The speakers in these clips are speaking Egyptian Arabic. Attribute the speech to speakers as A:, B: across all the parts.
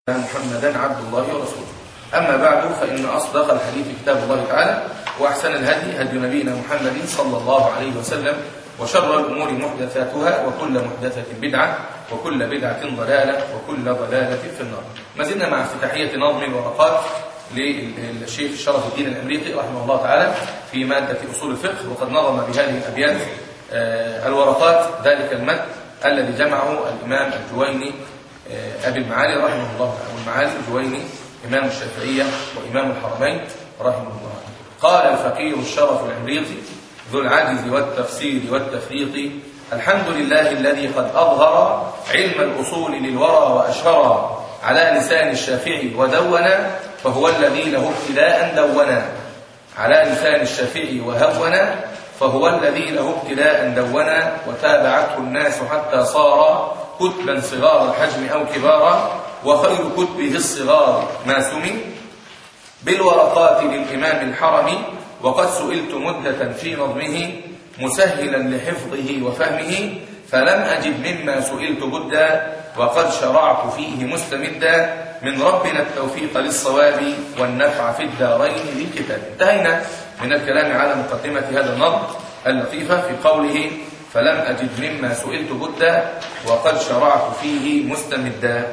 A: محمدا عبد الله ورسوله أما بعد فإن أصدق الحديث كتاب الله تعالى وأحسن الهدي هدي نبينا محمد صلى الله عليه وسلم وشر الأمور محدثاتها وكل محدثة بدعة وكل بدعة ضلالة وكل ضلالة في النار ما زلنا مع افتتاحية نظم الورقات للشيخ شرف الدين الأمريكي رحمه الله تعالى في مادة أصول الفقه وقد نظم بهذه الأبيات آه، الورقات ذلك المد الذي جمعه الإمام الجويني آه، أبي المعالي رحمه الله أبو المعالي الجويني إمام الشافعية وإمام الحرمين رحمه الله قال الفقير الشرف العمريطي ذو العجز والتفسير والتفريط الحمد لله الذي قد أظهر علم الأصول للورى وأشهر على لسان الشافعي ودونا فهو الذي له ابتلاء دونا على لسان الشافعي وهونا فهو الذي له ابتلاء دونا وتابعته الناس حتى صار كتبا صغار الحجم أو كبارا وخير كتبه الصغار ما سمي بالورقات للإمام الحرمي وقد سئلت مدة في نظمه مسهلا لحفظه وفهمه فلم أجد مما سئلت بدا وقد شرعت فيه مستمدا من ربنا التوفيق للصواب والنفع في الدارين للكتاب انتهينا من الكلام على مقدمة هذا النظم اللطيفة في قوله فلم أجد مما سئلت بدا وقد شرعت فيه مستمدا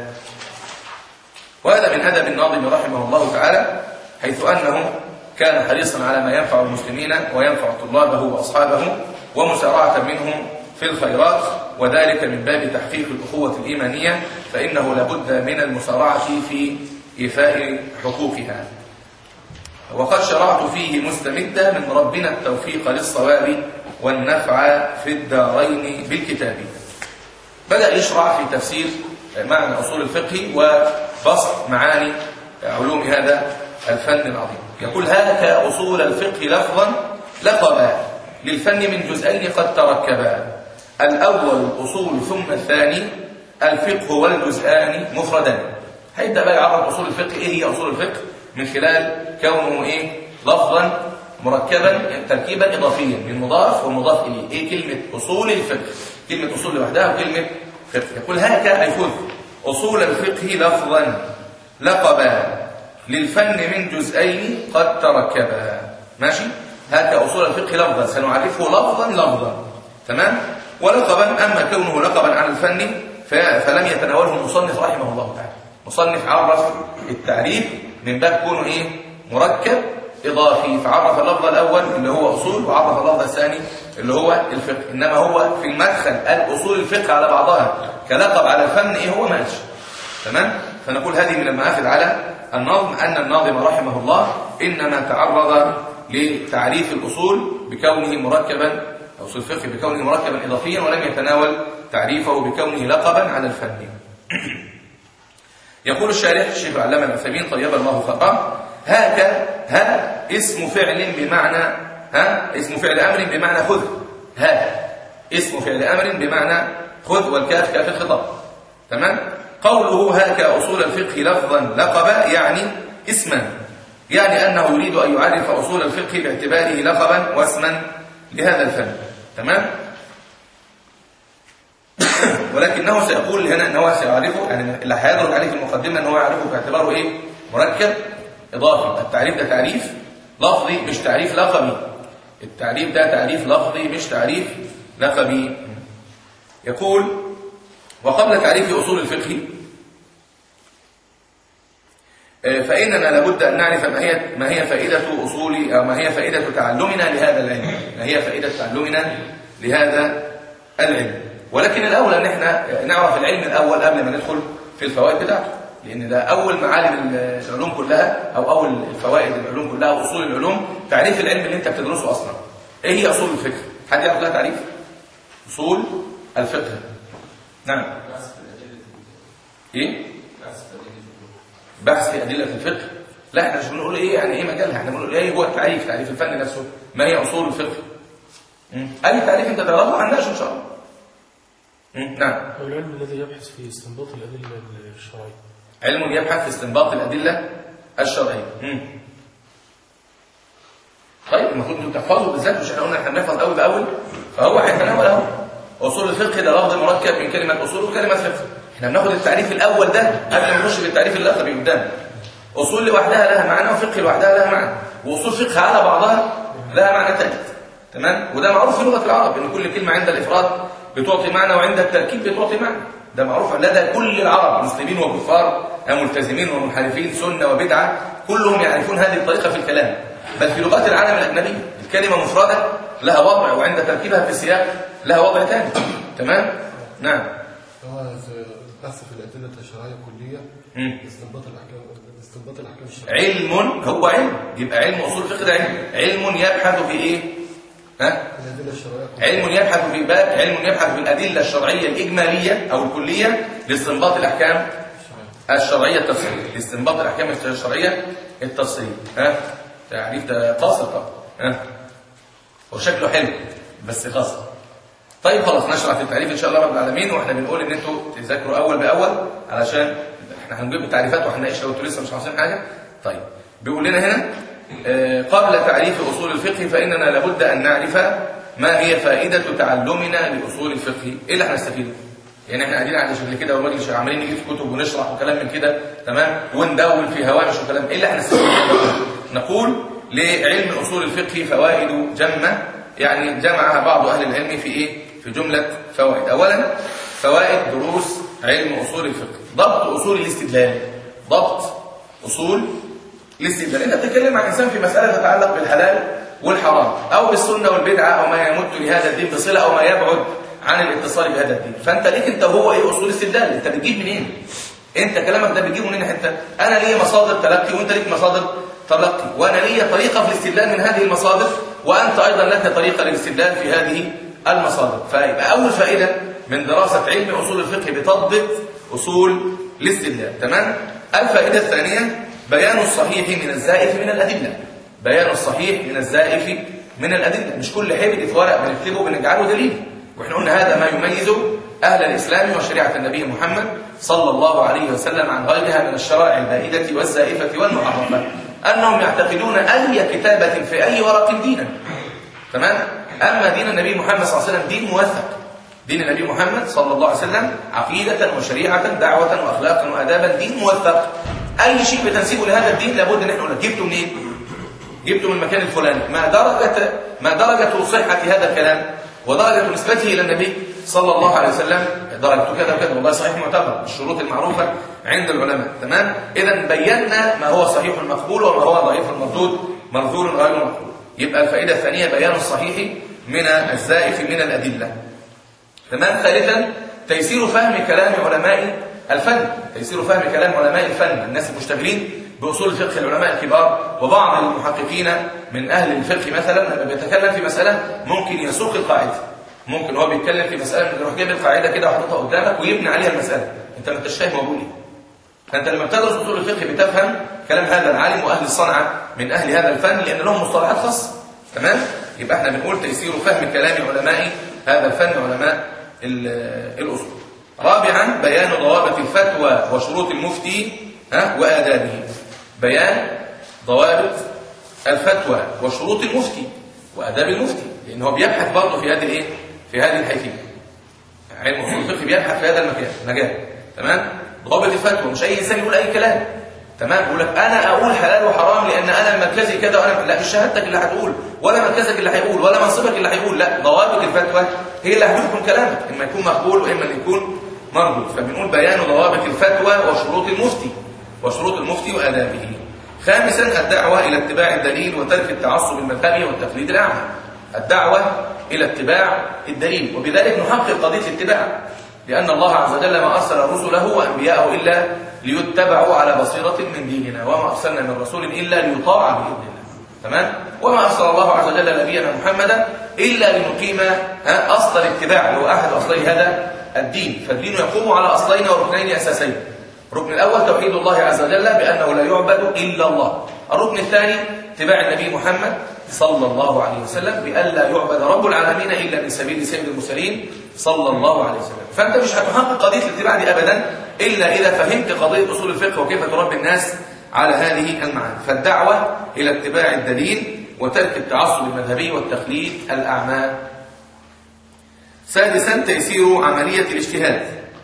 A: وهذا من أدب الناظم رحمه الله تعالى حيث أنه كان حريصا على ما ينفع المسلمين وينفع طلابه وأصحابه ومسارعة منهم في الخيرات وذلك من باب تحقيق الأخوة الإيمانية فإنه لابد من المسارعة في إيفاء حقوقها وقد شرعت فيه مستمدا من ربنا التوفيق للصواب والنفع في الدارين بالكتاب بدأ يشرع في تفسير معنى أصول الفقه وبسط معاني علوم هذا الفن العظيم يقول هلك أصول الفقه لفظا لقبا للفن من جزئين قد تركبا الأول الأصول ثم الثاني الفقه والجزآن مفردان هيبدأ بقى يعرف أصول الفقه إيه هي أصول الفقه من خلال كونه إيه لفظا مركبا تركيبا إضافيا من مضاف ومضاف إليه إيه كلمة أصول الفقه كلمة أصول لوحدها وكلمة فقه يقول هكا أي خذ أصول الفقه لفظا لقبا للفن من جزئين قد تركبا ماشي هكا أصول الفقه لفظا سنعرفه لفظا لفظا تمام ولقبا أما كونه لقبا على الفن فلم يتناوله المصنف رحمه الله تعالى مصنف عرف التعريف من باب كونه إيه مركب إضافي فعرف اللفظ الأول اللي هو أصول وعرف اللفظ الثاني اللي هو الفقه إنما هو في المدخل الأصول الفقه على بعضها كلقب على الفن إيه هو ما قالش تمام فنقول هذه من المآخذ على النظم أن الناظم رحمه الله إنما تعرض لتعريف الأصول بكونه مركبا أصول الفقه بكونه مركبا إضافيا ولم يتناول تعريفه بكونه لقبا على الفن يقول الشارح الشيخ العلامة العثيمين طيب الله خطأ هاك ها اسم فعل بمعنى ها اسم فعل أمر بمعنى خذ ها اسم فعل أمر بمعنى خذ والكاف كاف الخطاب تمام قوله هاك أصول الفقه لفظا لقبا يعني اسما يعني أنه يريد أن يعرف أصول الفقه باعتباره لقبا واسما لهذا الفن تمام ولكنه سيقول هنا أنه سيعرفه يعني اللي هيدرج عليه في المقدمة أنه يعرفه باعتباره إيه مركب إضافي التعريف ده تعريف لفظي مش تعريف لقبي التعريف ده تعريف لفظي مش تعريف لقبي يقول وقبل تعريف أصول الفقه فإننا لابد أن نعرف ما هي ما هي فائدة أصول أو ما هي فائدة تعلمنا لهذا العلم ما هي فائدة تعلمنا لهذا العلم ولكن الأولى أن احنا نعرف العلم الأول قبل ما ندخل في الفوائد بتاعته لأن ده أول معالم العلوم كلها أو أول الفوائد العلوم كلها وأصول العلوم تعريف العلم اللي أنت بتدرسه أصلا إيه هي أصول الفقه؟ حد يعرف لها تعريف؟ أصول الفقه نعم إيه؟ بحث في أدلة الفقه لا احنا مش بنقول ايه يعني ايه مجالها احنا بنقول ايه هو التعريف تعريف الفن نفسه ما هي اصول الفقه اي تعريف انت تعرفه ما عندناش ان شاء الله نعم
B: هو العلم الذي يبحث في استنباط الأدلة الشرعية
A: علم يبحث في استنباط الأدلة الشرعية طيب المفروض انتوا تحفظوا بالذات مش احنا قلنا احنا بنحفظ اول باول فهو هيتناول اهو اصول الفقه ده لفظ مركب من كلمه اصول وكلمه فقه احنا بناخد التعريف الاول ده قبل ما نخش بالتعريف الاخر اللي قدامنا اصول لوحدها لها معنى وفقه لوحدها لها معنى واصول فقه على بعضها لها معنى ثالث تمام وده معروف في لغه العرب ان كل كلمه عند الافراد بتعطي معنى وعند التركيب بتعطي معنى ده معروف لدى كل العرب مسلمين وكفار ملتزمين ومنحرفين سنه وبدعه كلهم يعرفون هذه الطريقه في الكلام بل في لغات العالم الاجنبي الكلمه مفرده لها وضع وعند تركيبها في السياق لها وضع ثاني تمام نعم
C: هو بحث في الأدلة الشرعية كلية
A: مم.
C: استنباط الأحكام استنباط الأحكام الشرعية
A: علم هو علم يبقى علم اصول الفقه ده علم علم يبحث في ايه ها
C: الأدلة الشرعية كلية
A: علم يبحث في باب علم يبحث في الادله الشرعيه الاجماليه او الكليه لاستنباط الاحكام الشرعيه التفصيليه لاستنباط الاحكام الشرعيه التفصيليه ها تعريف ده قاصر طبعا ها هو شكله حلو بس قاصر طيب خلاص نشرح في التعريف ان شاء الله رب العالمين واحنا بنقول ان انتوا تذاكروا اول باول علشان احنا هنجيب التعريفات وهنناقشها وانتوا لسه مش عارفين حاجه طيب بيقول لنا هنا آه، قبل تعريف اصول الفقه فاننا لابد ان نعرف ما هي فائده تعلمنا لاصول الفقه ايه اللي هنستفيده يعني احنا قاعدين على شكل كده والراجل شغال عمالين نجيب كتب ونشرح وكلام من كده تمام وندون في هوامش وكلام ايه اللي هنستفيده نقول لعلم اصول الفقه فوائد جمه يعني جمعها بعض اهل العلم في ايه في جمله فوائد اولا فوائد دروس علم اصول الفقه ضبط اصول الاستدلال ضبط اصول الاستدلال انت بتتكلم عن انسان في مساله تتعلق بالحلال والحرام او بالسنه والبدعه او ما يمت لهذا الدين بصله او ما يبعد عن الاتصال بهذا الدين فانت ليك انت وهو ايه اصول الاستدلال انت بتجيب منين انت كلامك ده بتجيبه منين حته انا ليا مصادر تلقي وانت ليك مصادر تلقي وانا ليا طريقه في الاستدلال من هذه المصادر وانت ايضا لك طريقه للاستدلال في هذه المصادر فيبقى اول فائده من دراسه علم اصول الفقه بتضبط اصول الاستدلال تمام الفائده الثانيه بيان الصحيح من الزائف من الادله بيان الصحيح من الزائف من الادله مش كل حبل في ورق بنكتبه بنجعله دليل واحنا قلنا هذا ما يميز اهل الاسلام وشريعه النبي محمد صلى الله عليه وسلم عن غيرها من الشرائع البائده والزائفه والمحرمه انهم يعتقدون اي كتابه في اي ورق دينا تمام اما دين النبي محمد صلى الله عليه وسلم دين موثق دين النبي محمد صلى الله عليه وسلم عقيده وشريعه دعوه واخلاقا وادابا دين موثق اي شيء بتنسيبه لهذا الدين لابد ان احنا نقول جبته منين جبته من المكان الفلاني ما درجه ما درجه صحه هذا الكلام ودرجه نسبته الى النبي صلى الله عليه وسلم درجته كذا وكذا والله صحيح معتبر الشروط المعروفه عند العلماء تمام اذا بينا ما هو صحيح المقبول وما هو ضعيف المردود مرذول غير مقبول يبقى الفائده الثانيه بيان الصحيح من الزائف من الادله تمام ثالثا تيسير فهم كلام علماء الفن تيسير فهم كلام علماء الفن الناس المشتغلين بأصول الفقه العلماء الكبار وبعض المحققين من أهل الفقه مثلا لما بيتكلم في مسألة ممكن يسوق القاعدة ممكن هو بيتكلم في مسألة يروح جايب القاعدة كده وحاططها قدامك ويبني عليها المسألة انت ما انتش فاهم هو ايه فانت لما بتدرس اصول الفقه بتفهم كلام هذا العالم واهل الصنعه من اهل هذا الفن لان لهم مصطلحات خاصه تمام يبقى احنا بنقول تيسير فهم كلام علماء هذا الفن علماء ال- الاصول رابعا بيان ضوابط الفتوى وشروط المفتي ها وادابه بيان ضوابط الفتوى وشروط المفتي واداب المفتي لان هو بيبحث برضه في هذه الايه في هذه الحيثيه علم اصول الفقه بيبحث في هذا المكان مجال تمام ضابط الفتوى مش اي انسان يقول اي كلام تمام يقول لك انا اقول حلال وحرام لان انا مركزي كذا وانا لا مش شهادتك اللي هتقول ولا مركزك اللي هيقول ولا منصبك اللي هيقول لا ضوابط الفتوى هي اللي هتحكم كلامك اما يكون مقبول واما ان يكون مردود فبنقول بيان ضوابط الفتوى وشروط المفتي وشروط المفتي وادابه خامسا الدعوه الى اتباع الدليل وترك التعصب المذهبي والتقليد الاعمى الدعوه الى اتباع الدليل وبذلك نحقق قضيه الاتباع لأن الله عز وجل ما أرسل رسله وأنبياءه إلا ليتبعوا على بصيرة من ديننا وما أرسلنا من رسول إلا ليطاع بإذن الله تمام وما أرسل الله عز وجل نبينا محمدا إلا لنقيم ها، أصل الاتباع اللي هو أحد أصلي هذا الدين فالدين يقوم على أصلين وركنين أساسين الركن الأول توحيد الله عز وجل بأنه لا يعبد إلا الله الركن الثاني اتباع النبي محمد صلى الله عليه وسلم بألا يعبد رب العالمين إلا من سبيل سيد المرسلين صلى الله عليه وسلم فأنت مش هتحقق قضية الاتباع دي أبدا إلا إذا فهمت قضية أصول الفقه وكيف تربي الناس على هذه المعاني فالدعوة إلى اتباع الدليل وترك التعصب المذهبي والتقليد الأعمى سادسا تيسير عملية الاجتهاد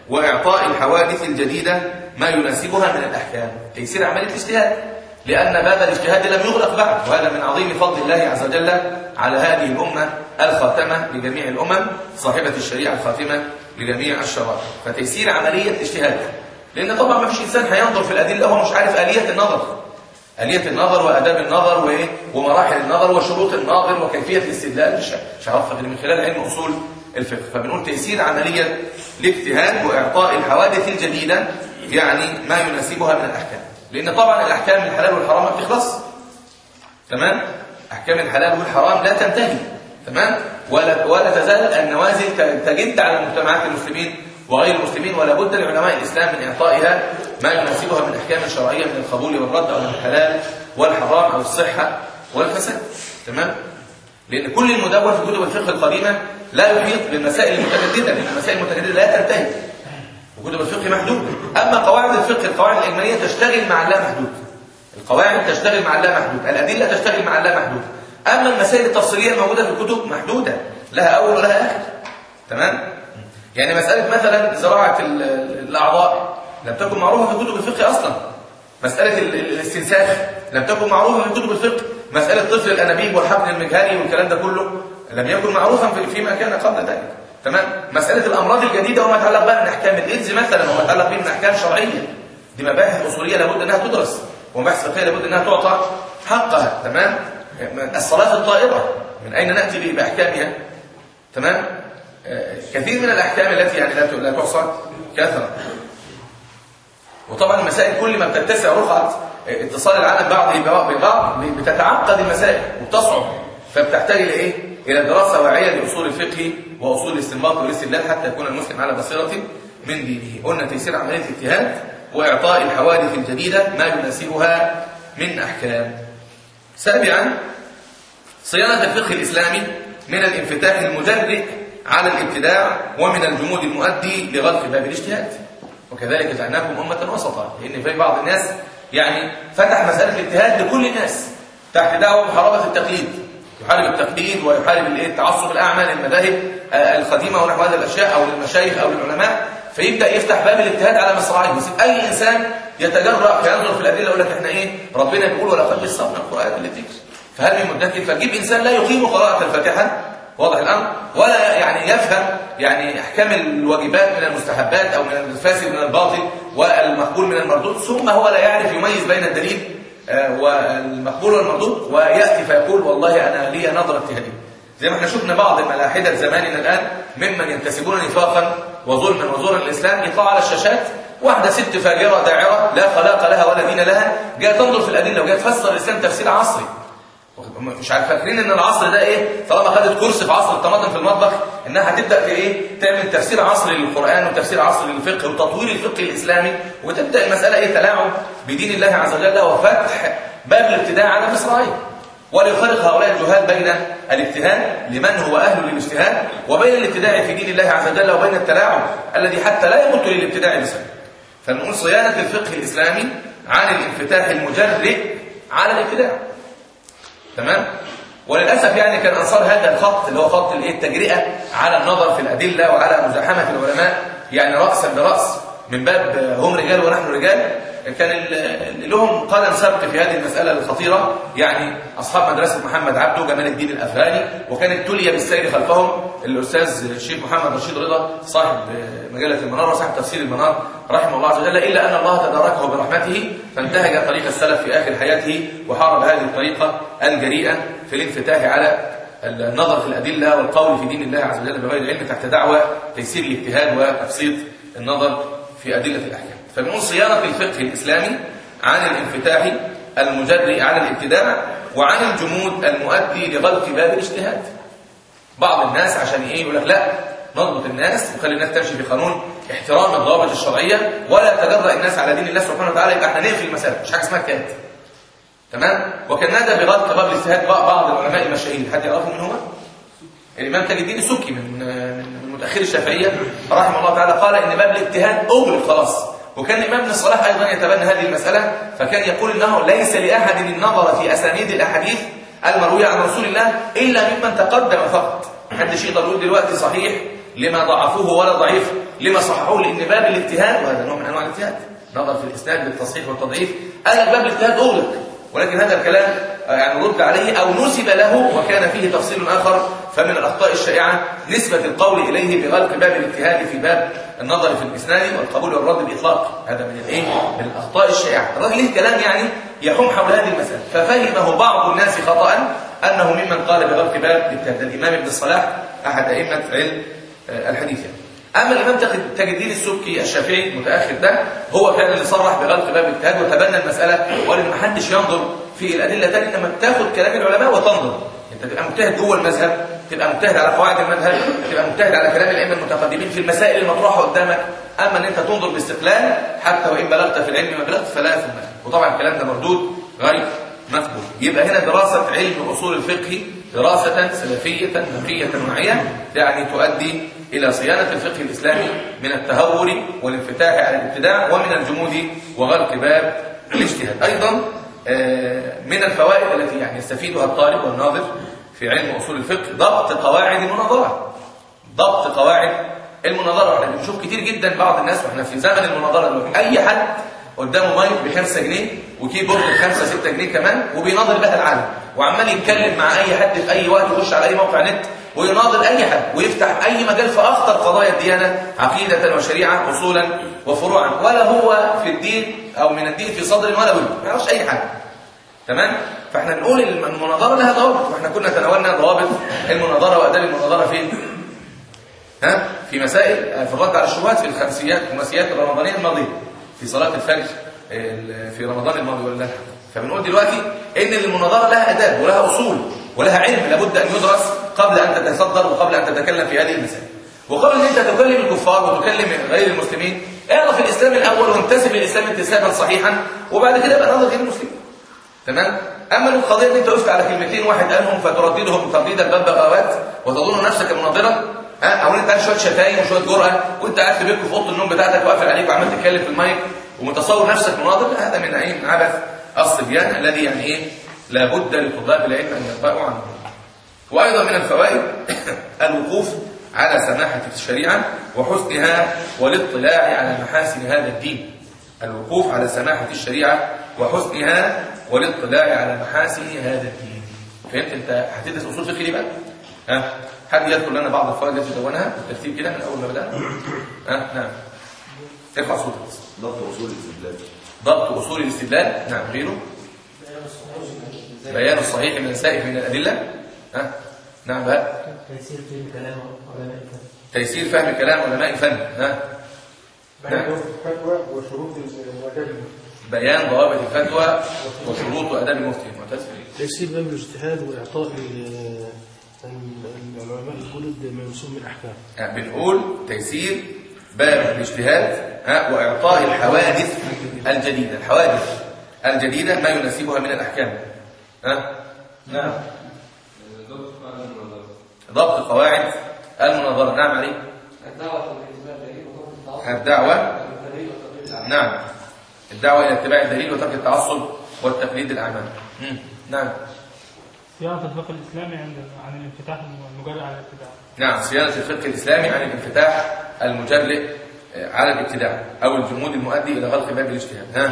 A: وإعطاء الحوادث الجديدة ما يناسبها من الأحكام تيسير عملية الاجتهاد لأن باب الاجتهاد لم يغلق بعد وهذا من عظيم فضل الله عز وجل على هذه الأمة الخاتمة لجميع الأمم صاحبة الشريعة الخاتمة لجميع الشرائع فتيسير عملية الاجتهاد لأن طبعا ما فيش إنسان هينظر في الأدلة وهو مش عارف آلية النظر آلية النظر وأداب النظر وإيه ومراحل النظر وشروط الناظر وكيفية الاستدلال مش مش هعرفها غير من خلال علم أصول الفقه فبنقول تيسير عملية الاجتهاد وإعطاء الحوادث الجديدة يعني ما يناسبها من الأحكام لأن طبعا الأحكام الحلال والحرام ما بتخلص تمام أحكام الحلال والحرام لا تنتهي تمام ولا ولا تزال النوازل تجد على مجتمعات المسلمين وغير المسلمين ولا بد لعلماء الإسلام من إعطائها ما يناسبها من أحكام شرعية من القبول والرد أو من الحلال والحرام أو الصحة والفساد تمام لأن كل المدون في كتب الفقه القديمة لا يحيط بالمسائل المتجددة لأن المسائل المتجددة لا تنتهي وكتب الفقه محدود أما قواعد الفقه القواعد الإجمالية تشتغل مع اللا محدود القواعد تشتغل مع اللا محدود الأدلة تشتغل مع اللا محدود أما المسائل التفصيلية الموجودة في الكتب محدودة لها أول ولها آخر تمام يعني مسألة مثلا زراعة الأعضاء لم تكن معروفة في كتب الفقه أصلا مسألة الاستنساخ لم تكن معروفة في كتب الفقه مسألة طفل الأنابيب والحقن المجهري والكلام ده كله لم يكن معروفا فيما كان قبل ذلك تمام مسألة الأمراض الجديدة وما يتعلق بها من أحكام الإيدز مثلا وما يتعلق به من أحكام شرعية دي مباحث أصولية لابد أنها تدرس ومباحث فقهية لابد أنها تعطى حقها تمام الصلاة الطائرة من أين نأتي بأحكامها تمام كثير من الأحكام التي يعني لا تحصى كثرة وطبعا المسائل كل ما بتتسع رقعة اتصال العالم بعض ببعض بتتعقد المسائل وبتصعب فبتحتاج الى ايه الى دراسه واعيه لاصول الفقه واصول الاستنباط والاستدلال حتى يكون المسلم على بصيره من دينه قلنا تيسير عمليه الاجتهاد واعطاء الحوادث الجديده ما يناسبها من احكام سابعا صيانه الفقه الاسلامي من الانفتاح المجرئ على الابتداع ومن الجمود المؤدي لغلق باب الاجتهاد وكذلك جعلناكم امه وسطا لان في بعض الناس يعني فتح مساله الاجتهاد لكل الناس تحت دعوه محاربه التقليد يحارب التقليد ويحارب الايه التعصب الاعمى للمذاهب القديمه ونحو هذه الاشياء او للمشايخ او للعلماء فيبدا يفتح باب الاجتهاد على مصراعيه يسيب اي انسان يتجرأ فينظر في الادله يقول لك احنا ايه ربنا بيقول ولقد يسرنا القران للذكر فهل من مدكر فتجيب انسان لا يقيم قراءه الفاتحه واضح الامر ولا يعني يفهم يعني احكام الواجبات من المستحبات او من الفاسد من الباطل والمقبول من المردود ثم هو لا يعرف يميز بين الدليل والمقبول والمردود وياتي فيقول والله انا لي نظره اجتهاديه زي ما احنا شفنا بعض الملاحده زماننا الان ممن ينتسبون نفاقا وظلما وزورا للاسلام يطلع على الشاشات واحده ست فاجره داعره لا خلاق لها ولا دين لها جايه تنظر في الادله وجايه تفسر الاسلام تفسير عصري مش عارف فاكرين ان العصر ده ايه طالما خدت كورس في عصر الطماطم في المطبخ انها هتبدا في ايه تعمل تفسير عصري للقران وتفسير عصري للفقه وتطوير الفقه الاسلامي وتبدا المساله ايه تلاعب بدين الله عز وجل وفتح باب الابتداع على مصراعيه وليفرق هؤلاء الجهال بين الاجتهاد لمن هو اهل للاجتهاد وبين الابتداع في دين الله عز وجل وبين التلاعب الذي حتى لا يمت للابتداع لسبب فنقول صيانه الفقه الاسلامي عن الانفتاح المجرئ على الابتداع تمام وللاسف يعني كان انصار هذا الخط اللي هو خط الايه التجرئه على النظر في الادله وعلى مزاحمه العلماء يعني راسا براس من باب هم رجال ونحن رجال كان لهم قدم سبق في هذه المساله الخطيره يعني اصحاب مدرسه محمد عبده جمال الدين الافغاني وكانت تلي بالسير خلفهم الاستاذ الشيخ محمد رشيد رضا صاحب مجله المنار وصاحب تفسير المنار رحمه الله عز وجل الا ان الله تداركه برحمته فانتهج طريق السلف في اخر حياته وحارب هذه الطريقه الجريئه في الانفتاح على النظر في الادله والقول في دين الله عز وجل بغير علم تحت دعوه تيسير الاجتهاد وتبسيط النظر في ادله الاحكام فبنقول صيانه الفقه الاسلامي عن الانفتاح المجري على الابتداع وعن الجمود المؤدي لغلق باب الاجتهاد بعض الناس عشان ايه يقول لك لا نضبط الناس وخلي الناس تمشي في قانون احترام الضوابط الشرعيه ولا تجرأ الناس على دين الله سبحانه وتعالى يبقى احنا نقفل المساله مش حاجه اسمها كات تمام وكان نادى بغلق باب الاجتهاد بعض العلماء المشاهير حد يعرفهم من هو الامام تاج الدين السبكي من من متاخر الشافعيه رحمه الله تعالى قال ان باب الاجتهاد اغلق خلاص وكان الامام ابن الصلاح ايضا يتبنى هذه المساله فكان يقول انه ليس لاحد النظر في اسانيد الاحاديث المرويه عن رسول الله الا ممن تقدم فقط محدش يقدر يقول دلوقتي صحيح لما ضعفوه ولا ضعيف لما صححوه لان باب الاجتهاد وهذا نوع من انواع الاجتهاد نظر في الاسناد بالتصحيح والتضعيف قال لك باب الاجتهاد اغلق ولكن هذا الكلام آه، يعني رد عليه او نسب له وكان فيه تفصيل اخر فمن الاخطاء الشائعه نسبه القول اليه بغلق باب الاجتهاد في باب النظر في الاسناد والقبول والرد باطلاق هذا من الايه من الاخطاء الشائعه الراجل له كلام يعني يحوم حول هذه المساله ففهمه بعض الناس خطا انه ممن قال بغلق باب الاجتهاد الامام ابن الصلاح احد ائمه علم آه، الحديث يعني. اما الامام تقي- تاج الدين السبكي الشافعي المتاخر ده هو فعلا اللي صرح بغلق باب الاجتهاد وتبنى المساله وقال ان ما حدش ينظر في الادله تاني انما تاخد كلام العلماء وتنظر انت تبقى مجتهد جوه المذهب تبقى مجتهد على قواعد المذهب تبقى مجتهد على كلام الائمه المتقدمين في المسائل المطروحه قدامك اما ان انت تنظر باستقلال حتى وان بلغت في العلم ما بلغت فلا في المذهب وطبعا الكلام ده مردود غير مقبول يبقى هنا دراسه علم اصول الفقه دراسه سلفيه نقيه واعيه يعني تؤدي الى صيانه الفقه الاسلامي من التهور والانفتاح على الابتداع ومن الجمود وغلق باب الاجتهاد ايضا آه، من الفوائد التي يعني يستفيدها الطالب والناظر في علم اصول الفقه ضبط قواعد المناظره ضبط قواعد المناظره احنا بنشوف كتير جدا بعض الناس واحنا في زمن المناظره دلوقتي اي حد قدامه مايك ب 5 جنيه وكيبورد ب 5 6 جنيه كمان وبيناظر بها العالم وعمال يتكلم مع اي حد في اي وقت يخش على اي موقع نت ويناظر اي حد ويفتح اي مجال في اخطر قضايا الديانه عقيده وشريعه اصولا وفروعا ولا هو في الدين او من الدين في صدر ولا بد ما يعرفش اي حاجه تمام فاحنا نقول المناظره لها ضوابط واحنا كنا تناولنا ضوابط المناظره واداب المناظره فين ها في مسائل في الرد على الشبهات في الخمسيات الخماسيات الرمضانيه الماضيه في صلاه الفجر ال- في رمضان الماضي ولا لا فبنقول دلوقتي ان المناظره لها اداب ولها اصول ولها علم لابد ان يدرس قبل ان تتصدر وقبل ان تتكلم في هذه المسائل وقبل ان انت تكلم الكفار وتكلم غير المسلمين اعرف الاسلام الاول وانتسب للاسلام انتسابا صحيحا وبعد كده بقى ناظر غير المسلمين تمام اما القضيه ان انت وقفت على كلمتين واحد قالهم فترددهم ترديد الببغاوات وتظن نفسك مناظرا ها او انت عارف شويه شتايم وشويه جرأه وانت قاعد في بيتك في اوضه النوم بتاعتك وقافل عليك وعمال تتكلم في المايك ومتصور نفسك مناظر لا، هذا من عين عبث الصبيان الذي يعني ايه لابد لطلاب العلم ان يرفعوا عنه وايضا من الفوائد الوقوف على سماحه الشريعه وحسنها والاطلاع على محاسن هذا الدين الوقوف على سماحه الشريعه وحسنها والاطلاع على محاسن هذا الدين فهمت انت هتدرس اصول فقه ليه بقى ها حد يذكر لنا بعض الفوائد التي دونها بالترتيب كده من اول ما بدانا ها نعم ارفع صوتك بس.
D: ضبط اصول الاستدلال
A: ضبط اصول الاستدلال نعم غيره بيان الصحيح من السائف من الادله ها نعم بقى
E: تيسير في كلام علماء الفن
A: تيسير فهم كلام علماء الفن ها نعم.
C: الفتوى وشروط الوجب
A: بيان ضوابط الفتوى وشروط واداب المفتي معتز
B: تيسير باب الاجتهاد واعطاء ال- ال- العلماء الجدد ما يسمى من الاحكام
A: يعني بنقول تيسير باب الاجتهاد ها واعطاء الحوادث الجديده الحوادث الجديده ما يناسبها من الاحكام ها نعم ضبط قواعد المناظره نعم علي الدعوه نعم الدعوه الى اتباع الدليل وترك التعصب والتقليد الاعمال مم. نعم
F: صيانة الفقه الإسلامي عند عن الانفتاح المجرد على الابتداع
A: نعم صيانة الفقه الإسلامي عن الانفتاح المجرئ آه، على الابتداع أو الجمود المؤدي إلى غلق باب الاجتهاد ها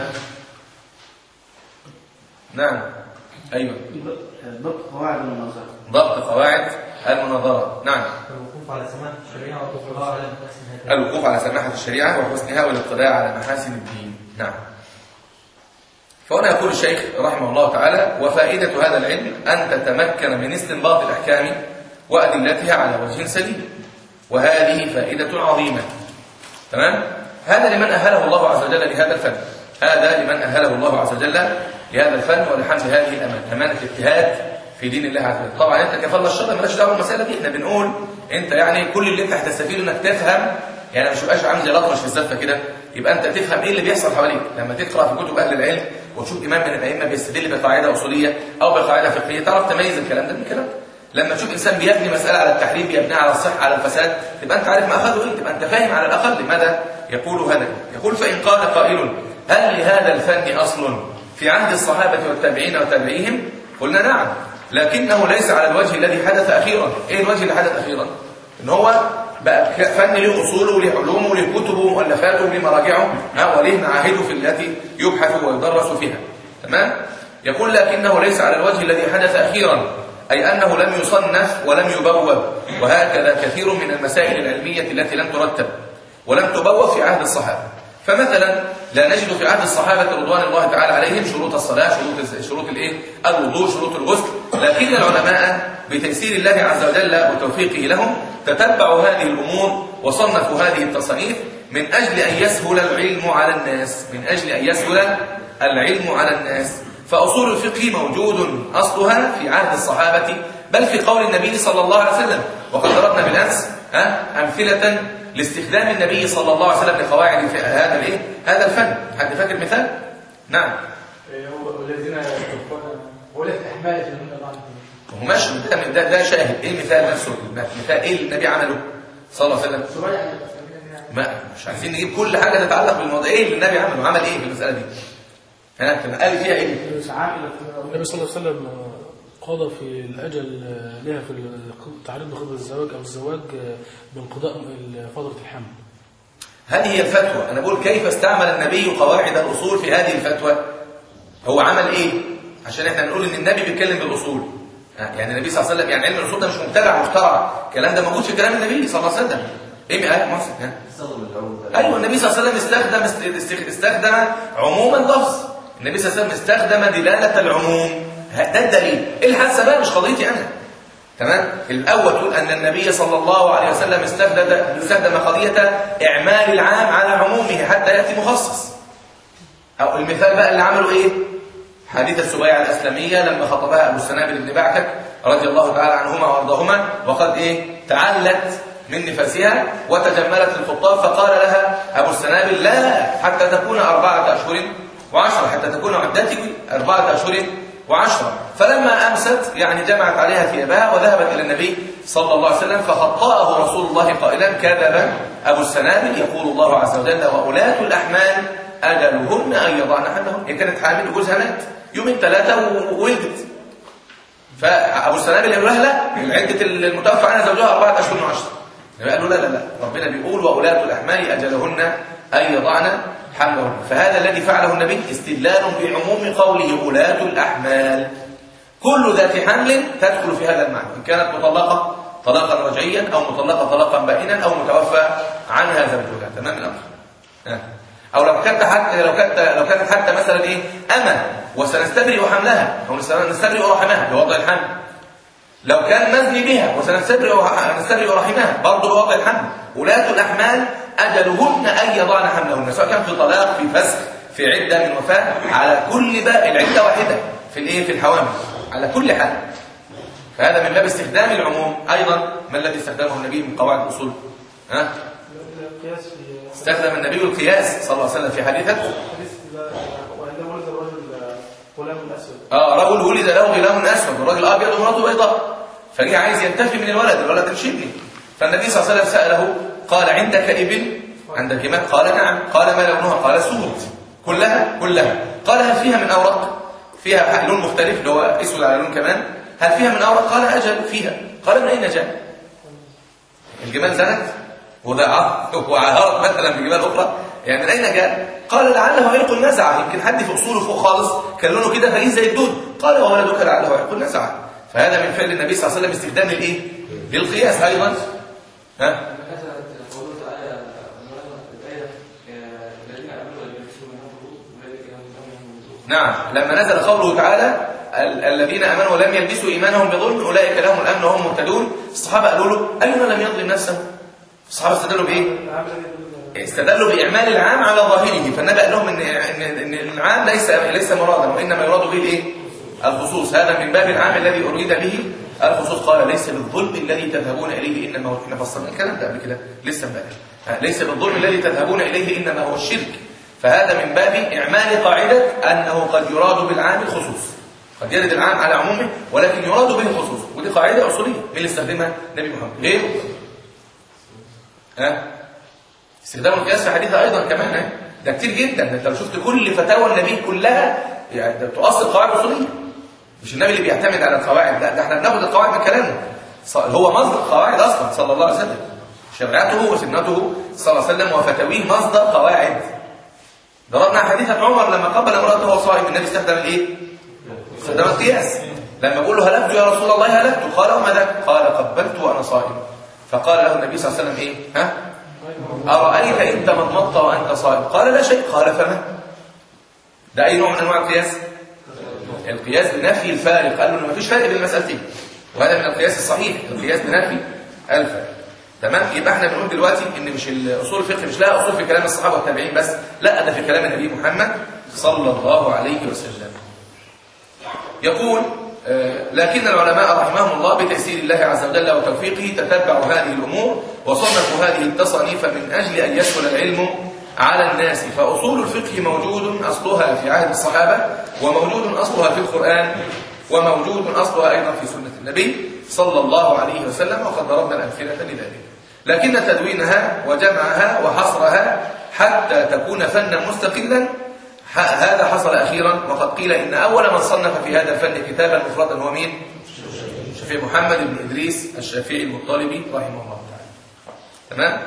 A: نعم أيوة
E: ضبط قواعد المناظرة
A: ضبط قواعد المناظرة نعم
E: الوقوف على سماحة الشريعة والاطلاع على محاسن هذا
A: الوقوف على سماحة الشريعة وحسنها والاطلاع على محاسن الدين نعم فهنا يقول الشيخ رحمه الله تعالى وفائدة هذا العلم أن تتمكن من استنباط الأحكام وأدلتها على وجه سليم وهذه فائدة عظيمة تمام هذا لمن أهله الله عز وجل لهذا الفن هذا لمن أهله الله عز وجل لهذا الفن ولحمل هذه الأمانة أمانة الاجتهاد في دين الله عز وجل طبعا انت كفل الشر مالكش دعوه بالمساله دي احنا بنقول انت يعني كل اللي انت هتستفيده انك تفهم يعني مش تبقاش عامل زي الاطرش في الزفه كده يبقى انت تفهم ايه اللي بيحصل حواليك لما تقرا في كتب اهل العلم وتشوف امام من الائمه بيستدل بقاعده اصوليه او بقاعده فقهيه تعرف تميز الكلام ده من الكلام ده. لما تشوف انسان بيبني مساله على التحريم بيبنيها على الصحه على الفساد تبقى انت عارف ما اخذه ايه تبقى انت فاهم على الاقل ماذا يقول هذا يقول فان قال قائل هل لهذا الفن اصل في عهد الصحابه والتابعين وتابعيهم قلنا نعم لكنه ليس على الوجه الذي حدث اخيرا ايه الوجه اللي حدث اخيرا ان هو بقى ك- فن له اصوله وله علومه وله كتبه ومؤلفاته وله مراجعه ها، وله معاهده في التي يبحث ويدرس فيها تمام يقول لكنه ليس على الوجه الذي حدث اخيرا اي انه لم يصنف ولم يبوب وهكذا كثير من المسائل العلميه التي لم ترتب ولم تبوب في عهد الصحابه فمثلا لا نجد في عهد الصحابه رضوان الله تعالى عليهم شروط الصلاه شروط شروط الايه الوضوء شروط الغسل لكن العلماء بتيسير الله عز وجل وتوفيقه لهم تتبعوا هذه الامور وصنفوا هذه التصانيف من اجل ان يسهل العلم على الناس من اجل ان يسهل العلم على الناس فاصول الفقه موجود اصلها في عهد الصحابه بل في قول النبي صلى الله عليه وسلم وقد ضربنا بالامس ها امثله لاستخدام النبي صلى الله عليه وسلم لقواعد في هذا الايه هذا الفن حد فاكر مثال نعم
F: والذين هو الاستحمال في المنطقة بعض
A: هو ماشي ده, ده, ده شاهد ايه المثال نفسه مثال ايه اللي النبي عمله صلى الله عليه وسلم ما مش عايزين نجيب كل حاجه تتعلق بالموضوع ايه اللي النبي عمله عمل ايه في المساله دي ها كان قال فيها ايه
B: النبي صلى الله عليه وسلم قضى في الأجل لها في التعريض بخطبة الزواج أو الزواج بانقضاء فترة الحمل
A: هذه هي الفتوى انا بقول كيف استعمل النبي قواعد الاصول في هذه الفتوى هو عمل ايه عشان احنا نقول ان النبي بيتكلم بالاصول ها، يعني النبي صلى الله عليه وسلم يعني علم الاصول ده مش مبتدع مخترع الكلام ده موجود في كلام النبي صلى الله عليه وسلم ايه ايه محسن ها ايوه النبي صلى الله عليه وسلم استخدم است- استخدم عموم اللفظ النبي صلى الله عليه وسلم استخدم دلاله العموم ه- ده الدليل الحادثه بقى مش قضيتي انا تمام الاول تقول ان النبي صلى الله عليه وسلم استخدم استخدم قضيه اعمال العام على عمومه حتى ياتي مخصص او المثال بقى اللي عمله ايه حديث السبيعة الأسلمية لما خطبها أبو السنابل بن بعكك رضي الله تعالى عنهما وأرضاهما وقد إيه تعلت من نفاسها وتجملت الخطاب فقال لها أبو السنابل لا حتى تكون أربعة أشهر وعشرة حتى تكون عدتك أربعة أشهر وعشرة فلما أمست يعني جمعت عليها ثيابها وذهبت إلى النبي صلى الله عليه وسلم فخطأه رسول الله قائلا كذب أبو السنابل يقول الله عز وجل وأولاة الأحمال أجلهن أن يضعن حملهن هي كانت حامل وجوزها مات يومين ثلاثة وولدت فأبو السنابل يقول لها لا عدة المتوفى عنها زوجها أربعة أشهر وعشرة النبي قال له لا لا لا ربنا بيقول وأولاة الأحمال أجلهن أن يضعن حملهن فهذا الذي فعله النبي استدلال بعموم قوله أولاة الأحمال كل ذات حمل تدخل في هذا المعنى إن كانت مطلقة طلاقا رجعيا أو مطلقة طلاقا بائنا أو متوفى عنها زوجها تمام الأمر ها. أو لو كانت حتى لو كانت لو كانت حتى مثلا إيه أما وسنستبرئ حملها أو نستبرئ رحمها بوضع الحمل لو كان مزني بها وسنستبرئ نستبرئ رحمها برضه بوضع الحمل ولاة الأحمال أجلهن أن يضعن حملهن سواء كان في طلاق في فسخ في عدة من وفاة على كل بقى العدة واحدة في الإيه في الحوامل على كل حال فهذا من باب استخدام العموم أيضا ما الذي استخدمه النبي من قواعد الأصول ها
B: القياس في
A: استخدم النبي القياس صلى الله عليه وسلم في حديثه
B: حديث وعندما ولد الرجل غلام اسود
A: اه رجل ولد له غلام اسود والراجل ابيض ومراته بيضاء فجه عايز ينتفي من الولد الولد مش ابني فالنبي صلى الله عليه وسلم ساله قال عندك ابن عندك مال قال نعم قال ما لونها قال سود كلها كلها قال هل فيها من اوراق فيها لون مختلف اللي هو اسود على لون كمان هل فيها من اوراق قال اجل فيها قال من اين جاء الجمال زنت وضاعت وعهرت مثلا بجمال اخرى يعني من اين جاء قال لعله عرق نزعه يمكن حد في اصوله فوق خالص كان لونه كده فقير زي الدود قال وولدك لعله عرق نزعه فهذا من فعل النبي صلى الله عليه وسلم استخدام الايه للقياس ايضا ها نعم لما نزل قوله تعالى ال- الذين امنوا ولم يلبسوا ايمانهم بظلم اولئك لهم الامن وهم مهتدون الصحابه قالوا له اينا لم يظلم نفسه الصحابه استدلوا بايه استدلوا باعمال العام على ظاهره فالنبي قال لهم ان ان ان العام ليس ليس مرادا وانما يراد به الايه الخصوص هذا من باب العام الذي اريد به الخصوص قال ليس بالظلم الذي تذهبون اليه انما هو احنا فصلنا الكلام ده قبل كده لسه امبارح آه، ليس بالظلم الذي تذهبون اليه انما هو الشرك فهذا من باب اعمال قاعده انه قد يراد بالعام الخصوص قد يرد العام على عمومه ولكن يراد به الخصوص ودي قاعده اصوليه مين اللي استخدمها النبي محمد غيره ها استخدام القياس في حديث ايضا كمان ها؟ ده كتير جدا ده انت لو شفت كل فتاوى النبي كلها يعني ده تؤصل قواعد اصوليه مش النبي اللي بيعتمد على القواعد لا ده احنا بناخد القواعد من كلامه ص- هو مصدر القواعد اصلا صلى الله عليه وسلم شريعته وسنته صلى الله عليه وسلم وفتاويه مصدر قواعد ضربنا حديثة عمر لما قبل امرأته وهو صائم النبي استخدم الايه؟ استخدم القياس لما بقول له هلكت يا رسول الله هلكت قال وما ذاك؟ قال قبلت وانا صائم فقال له النبي صلى الله عليه وسلم ايه؟ ها؟ أرأيت إن تمضمضت وأنت صائم قال لا شيء قال فما ده أي نوع من أنواع القياس القياس بنفي الفارق قال له إنه ما فيش فرق بين المسألتين وهذا من القياس الصحيح القياس بنفي الفارق تمام يبقى احنا بنقول دلوقتي ان مش الاصول الفقه مش لها اصول في كلام الصحابه والتابعين بس لا ده في كلام النبي محمد صلى الله عليه وسلم يقول آه، لكن العلماء رحمهم الله بتيسير الله عز وجل وتوفيقه تتبعوا هذه الأمور وصنفوا هذه التصانيف من أجل أن يسهل العلم على الناس فأصول الفقه موجود أصلها في عهد الصحابة وموجود أصلها في القرآن وموجود أصلها أيضا في سنة النبي صلى الله عليه وسلم وقد ضربنا الأمثلة لذلك لكن تدوينها وجمعها وحصرها حتى تكون فنا مستقلا ح- هذا حصل أخيرا وقد قيل إن أول من صنف في هذا الفن كتابا مفردا هو مين؟ الشافعي محمد بن إدريس الشافعي المطلبي رحمه الله تعالى تمام؟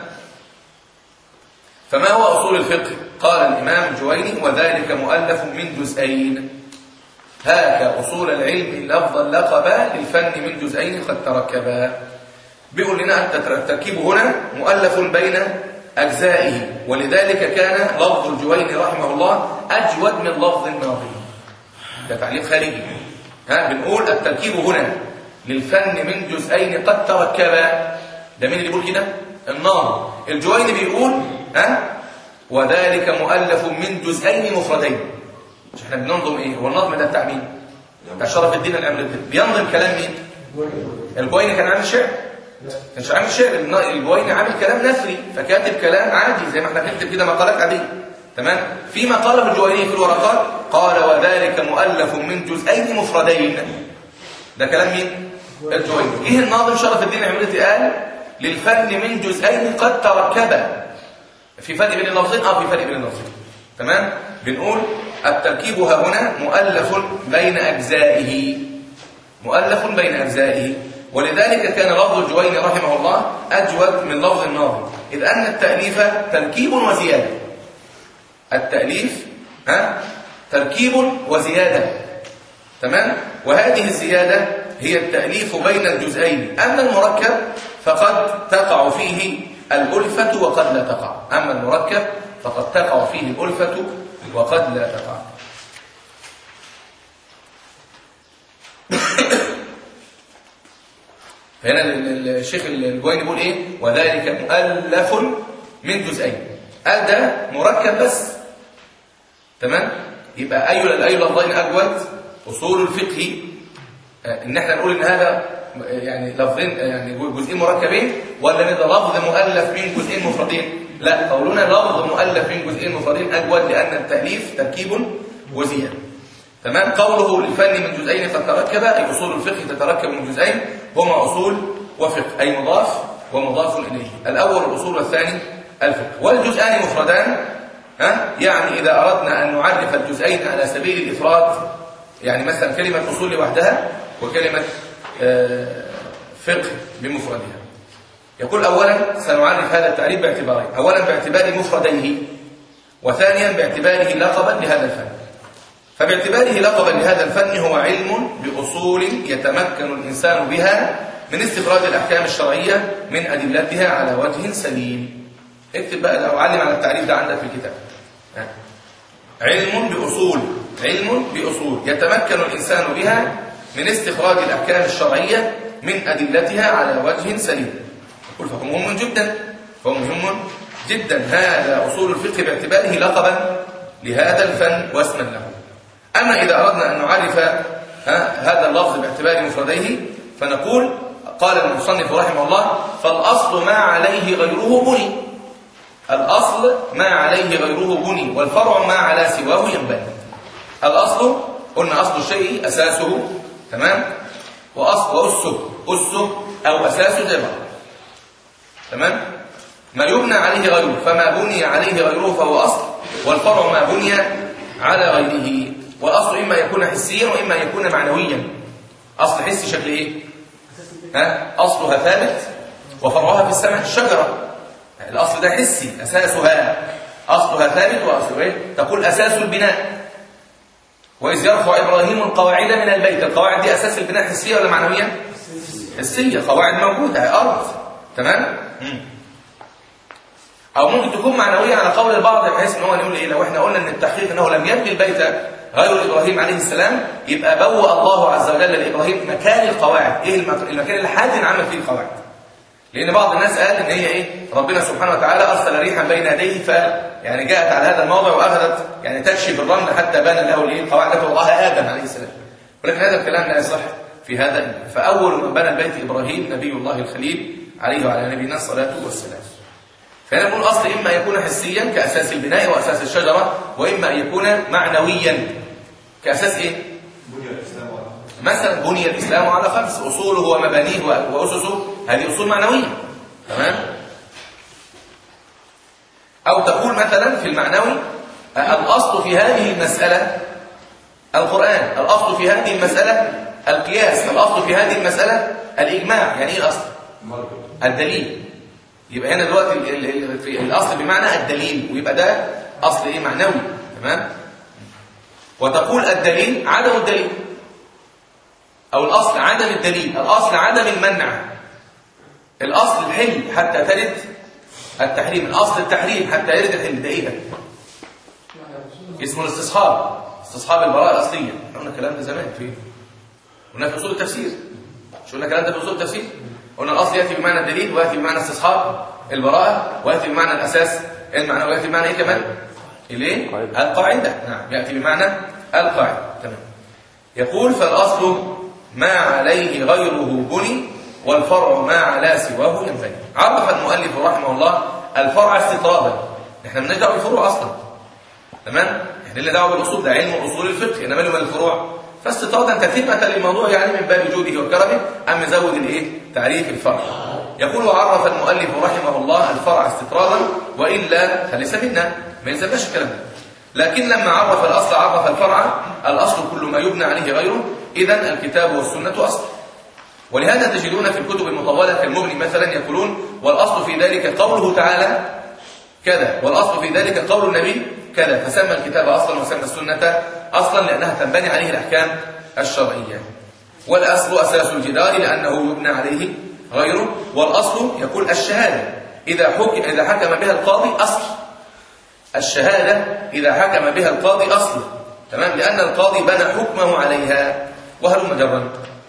A: فما هو أصول الفقه؟ قال الإمام الجويني وذلك مؤلف من جزئين هاك أصول العلم لفظا لقبا للفن من جزئين قد تركبا بيقول لنا التركيب هنا مؤلف بين أجزائه ولذلك كان لفظ الجويني رحمه الله أجود من لفظ الناظم ده تعليق خارجي ها بنقول التركيب هنا للفن من جزئين قد تركبا ده مين اللي بيقول كده الناظم الجويني بيقول ها وذلك مؤلف من جزئين مفردين مش احنا بننظم ايه هو النظم ده بتاع مين بتاع شرف الدين الامريكي بينظم كلام مين الجويني كان عامل شعر كانش عامل شعر الن- الجويني عامل كلام نثري فكاتب كلام عادي زي ما احنا بنكتب كده مقالات عاديه تمام فيما قاله الجويني في الورقات قال وذلك مؤلف من جزئين مفردين ده كلام مين الجويني جه الناظم شرف الدين الامريكي قال للفن من جزئين قد تركبا في فرق بين اللفظين اه في فرق بين اللفظين تمام بنقول التركيب ها هنا مؤلف بين اجزائه مؤلف بين اجزائه ولذلك كان لفظ الجويني رحمه الله اجود من لفظ الناظم اذ ان التاليف تركيب وزياده التاليف ها تركيب وزياده تمام وهذه الزياده هي التاليف بين الجزئين اما المركب فقد تقع فيه الالفه وقد لا تقع اما المركب فقد تقع فيه الالفه وقد لا تقع فهنا ال- ال- الشيخ الجويني بيقول ايه وذلك مؤلف من جزئين قال ده مركب بس تمام يبقى اي اي لفظين اجود اصول الفقه آه، ان احنا نقول ان هذا آه، يعني لفظين آه، يعني جزئين مركبين ولا ان ده لفظ مؤلف من جزئين مفردين لا قولنا لفظ مؤلف من جزئين مفردين اجود لان التاليف تركيب وزياده تمام قوله للفن من جزئين قد تركب اي اصول الفقه تتركب من جزئين هما اصول وفقه اي مضاف ومضاف اليه الاول الاصول والثاني الفقه والجزئان مفردان ها يعني اذا اردنا ان نعرف الجزئين على سبيل الافراد يعني مثلا كلمه اصول لوحدها وكلمه آه، فقه بمفردها يقول اولا سنعرف هذا التعريف باعتبارين اولا باعتبار مفرديه وثانيا باعتباره لقبا لهذا الفن فباعتباره لقبا لهذا الفن هو علم بأصول يتمكن الإنسان بها من استخراج الأحكام الشرعية من أدلتها على وجه سليم اكتب بقى لو علم على التعريف ده عندك في الكتاب ها. علم بأصول علم بأصول يتمكن الإنسان بها من استخراج الأحكام الشرعية من أدلتها على وجه سليم يقول فهو مهم جدا فهو مهم جدا هذا أصول الفقه باعتباره لقبا لهذا الفن واسما له أما إذا أردنا أن نعرف ها، هذا اللفظ باعتبار مفرديه فنقول قال المصنف رحمه الله فالأصل ما عليه غيره بني الأصل ما عليه غيره بني والفرع ما على سواه ينبني الأصل قلنا أصل الشيء أساسه تمام وأصل وأسه أسه أو أساسه زي بعض تمام ما يبنى عليه غيره فما بني عليه غيره فهو أصل والفرع ما بني على غيره والأصل إما يكون حسيا وإما يكون معنويا أصل حسي شكل إيه ها أصلها ثابت وفرعها في السماء الشجرة الأصل ده حسي أساسها أصلها ثابت وأصلها إيه؟ تقول أساس البناء وإذ يرفع إبراهيم القواعد من البيت القواعد دي أساس البناء حسية ولا معنوية؟ حسية قواعد موجودة أرض تمام؟ مم. أو ممكن تكون معنوية على قول البعض بحيث إن هو نقول إيه لو إحنا قلنا إن التحقيق إنه لم يبني البيت غير إبراهيم عليه السلام يبقى بوأ الله عز وجل لإبراهيم مكان القواعد إيه المك- المكان اللي حد عمل فيه القواعد لأن بعض الناس قال إن هي إيه ربنا سبحانه وتعالى أرسل ريحا بين يديه ف يعني جاءت على هذا الموضع وأخذت يعني تكشي بالرمل حتى بان له الإيه القواعد التي وضعها آدم عليه السلام ولكن هذا الكلام لا يصح في هذا فأول من بنى البيت إبراهيم نبي الله الخليل عليه وعلى نبينا الصلاة والسلام فهنا نقول الأصل إما أن يكون حسيا كأساس البناء وأساس الشجرة وإما أن يكون معنويا كأساس إيه؟ مثلا بني الإسلام على خمس أصوله ومبانيه وأسسه هذه أصول معنوية تمام؟ أو تقول مثلا في المعنوي الأصل في هذه المسألة القرآن الأصل في هذه المسألة القياس الأصل في هذه المسألة الإجماع يعني إيه الأصل؟ الدليل يبقى هنا دلوقتي ال- ال- ال- في الأصل بمعنى الدليل ويبقى ده أصل إيه معنوي تمام؟ وتقول الدليل عدم الدليل أو الأصل عدم الدليل الأصل عدم المنع الأصل الحل حتى ترد التحريم الأصل التحريم حتى يرد الحل ده إيه ده؟ اسمه الاستصحاب استصحاب البراءة الأصلية احنا قلنا الكلام ده زمان في قلنا في أصول التفسير مش قلنا الكلام ده في أصول التفسير قلنا الأصل يأتي بمعنى الدليل ويأتي بمعنى استصحاب البراءة ويأتي بمعنى الأساس المعنى ويأتي بمعنى إيه كمان؟ الايه؟ القاعدة نعم يأتي بمعنى القاعدة تمام يقول فالأصل ما عليه غيره بني والفرع ما على سواه ينبني عرف المؤلف رحمه الله الفرع استطرابا احنا مالناش دعوه بالفروع اصلا تمام احنا اللي دعوه بالاصول ده علم اصول الفقه انما له من الفروع فاستطرادا تتمه للموضوع يعني من باب جوده وكرمه ام مزود الايه تعريف الفرع يقول وعرف المؤلف رحمه الله الفرع استطرادا والا فليس منا ما يلزمناش الكلام ده لكن لما عرف الاصل عرف الفرع الاصل كل ما يبنى عليه غيره اذا الكتاب والسنه اصل ولهذا تجدون في الكتب المطولة كالمغني مثلا يقولون والأصل في ذلك قوله تعالى كذا والأصل في ذلك قول النبي كذا فسمى الكتاب أصلا وسمى السنة أصلا لأنها تنبني عليه الأحكام الشرعية والأصل أساس الجدار لأنه يبنى عليه غيره والأصل يقول الشهادة إذا حكم إذا حكم بها القاضي أصل الشهادة إذا حكم بها القاضي أصل تمام لأن القاضي بنى حكمه عليها وهل مجرد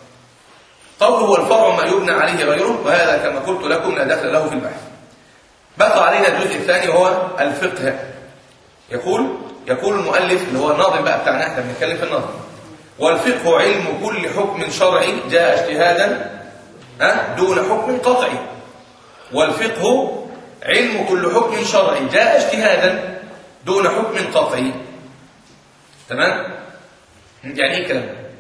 A: قوله والفرع ما يبنى عليه غيره وهذا كما قلت لكم لا دخل له في البحث بقى علينا الجزء الثاني وهو الفقه يقول يقول المؤلف اللي هو الناظم بقى بتاعنا احنا بنتكلم في الناظم والفقه علم كل حكم شرعي جاء اجتهادا ها دون حكم قطعي والفقه علم كل حكم شرعي جاء اجتهادا دون حكم قطعي تمام يعني ايه الكلام ده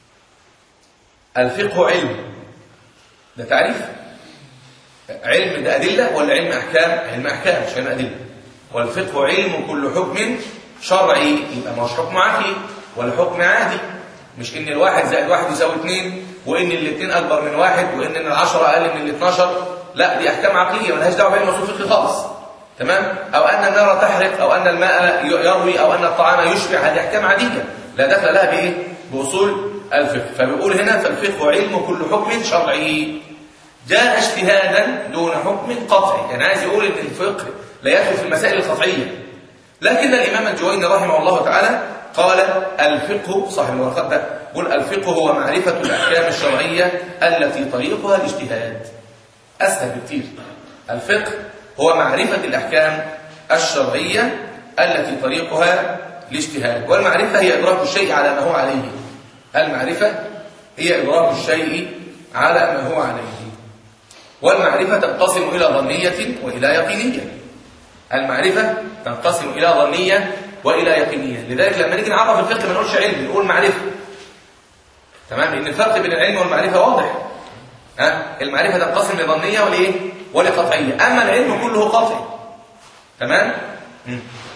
A: الفقه علم ده تعريف علم ده أدلة ولا علم أحكام علم أحكام مش علم أدلة والفقه علم كل حكم شرعي يبقى مش حكم عقلي ولا حكم عادي مش ان الواحد زائد واحد يساوي اثنين وان الاثنين اكبر من واحد وان العشرة اقل من الاثناشر لا دي احكام عقليه ملهاش دعوه بعلم اصول فقه خالص تمام او ان النار تحرق او ان الماء يروي او ان الطعام يشبع هذه احكام عاديه لا دخل لها بايه باصول الفقه فبيقول هنا فالفقه علم كل حكم شرعي جاء اجتهادا دون حكم قطعي يعني عايز يقول ان الفقه لا يدخل في المسائل القطعيه لكن الامام الجويني رحمه الله تعالى قال الفقه صاحب الورقات ده قل الفقه هو معرفه الاحكام الشرعيه التي طريقها الاجتهاد اسهل بكثير الفقه هو معرفه الاحكام الشرعيه التي طريقها الاجتهاد والمعرفه هي ادراك الشيء على ما هو عليه المعرفة هي إدراك الشيء على ما هو عليه والمعرفة تنقسم إلى ظنية وإلى يقينية المعرفة تنقسم إلى ظنية وإلى يقينية لذلك لما نيجي نعرف الفقه ما نقولش علم نقول معرفة تمام لأن الفرق بين العلم والمعرفة واضح ها المعرفة تنقسم لظنية ولإيه ولقطعية أما العلم كله قطعي تمام مم.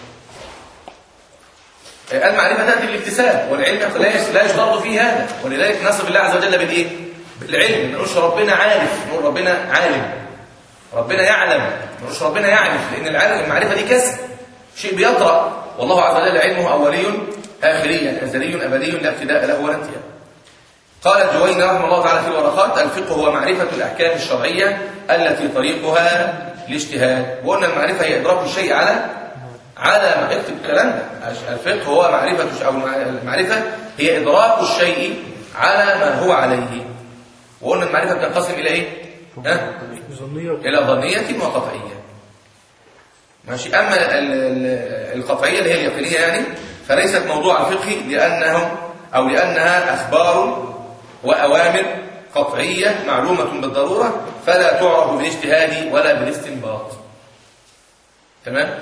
A: المعرفة تأتي بالاكتساب والعلم لا لا يشترط فيه هذا ولذلك نصف الله عز وجل بالإيه؟ بالعلم ما نقولش ربنا عارف نقول ربنا عالم ربنا يعلم مش ربنا يعرف لان العلم المعرفه دي كسب شيء بيطرا والله عز وجل علمه اولي اخري ازلي ابدي لا ابتداء له ولا انتهاء قال الجويني رحمه الله تعالى في الورقات الفقه هو معرفة الأحكام الشرعية التي طريقها الاجتهاد وقلنا المعرفة هي إدراك الشيء على على ما اكتب الكلام ده الفقه هو معرفة أو المعرفة هي إدراك الشيء على ما هو عليه وقلنا المعرفة بتنقسم إلى إيه؟ ها؟
B: ظنية
A: إلى ظنية وقطعية ماشي أما ال- ال- القطعية اللي هي اليقينية يعني فليست موضوع فقهي لأنهم أو لأنها أخبار وأوامر قطعية معلومة بالضرورة فلا تعرف بالاجتهاد ولا بالاستنباط تمام